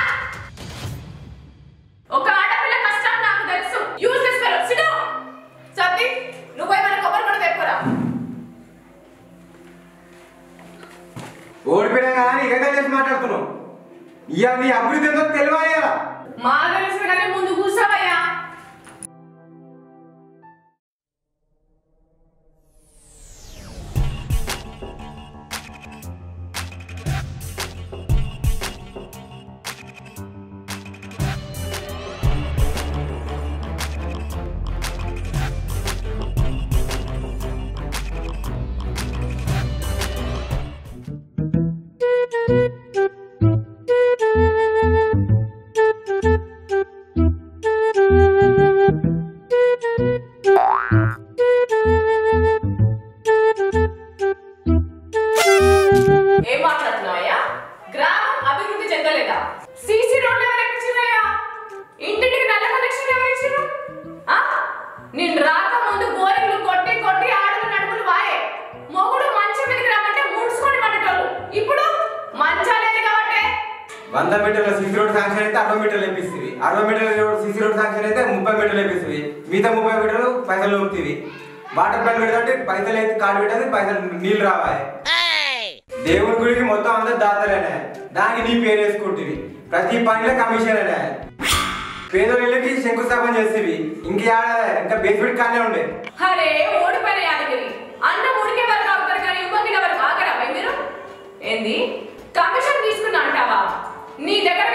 ఒక ఆడపిల్ల కష్టం నాకు తెలుసు యూజ్లెస్ ఫెలో సిడో సత్తి నువ్వు ఏమైనా కొబ్బరి కూడా తెప్పురా ఓడిపోయినా కానీ ఇకైతే చేసి మాట్లాడుతున్నావు ఇక నీ అభివృద్ధి ఎంతో తెలియాలి మా తెలిసిన కానీ ముందు కూర్చోవయ్యా ఏం మాట్లాడుతున్నావయ్యా గ్రామం అభివృద్ధి చెందలేదా సీసీ రోడ్లు ఎవరు ఎక్కించారయ్యా ఇంటింటికి నల్ల కనెక్షన్ ఎవరు ఇచ్చారు ఆ? నేను రాక ముందు బోరింగ్లు కొట్టి కొట్టి ఆడలు నడుములు వాయే మొగుడు మంచం మీదకి రమ్మంటే ముడుచుకొని పడేటోళ్ళు ఇప్పుడు మంచా లేదు కాబట్టి వంద మీటర్ల సీసీ రోడ్ శాంక్షన్ అయితే అరవై మీటర్లు వేపిస్తుంది అరవై మీటర్ల సీసీ రోడ్ శాంక్షన్ అయితే ముప్పై మీటర్లు వేపిస్తుంది మిగతా ముప్పై మీటర్లు పైసలు లోపుతుంది వాటర్ ప్లాంట్ పెడితే పైసలు అయితే కాడు పెట్టదు పైసలు నీళ్ళు రావాలి దేవుడి గుడికి మొత్తం అందరు దాతలేనే దానికి నీ పేరు వేసుకుంటుంది ప్రతి పనిలో కమిషన్ అనే పేదోళ్ళకి శంకుస్థాపన చేసేవి ఇంకా ఇంకా బేస్మెంట్ కానీ ఉండే అరే ఓడిపోయిన యాదగిరి అన్న ఉడికే వరకు అవుతారు కానీ ఇంకొక వరకు ఆగరా భయ్ మీరు ఏంది కమిషన్ తీసుకున్నా అంటావా నీ దగ్గర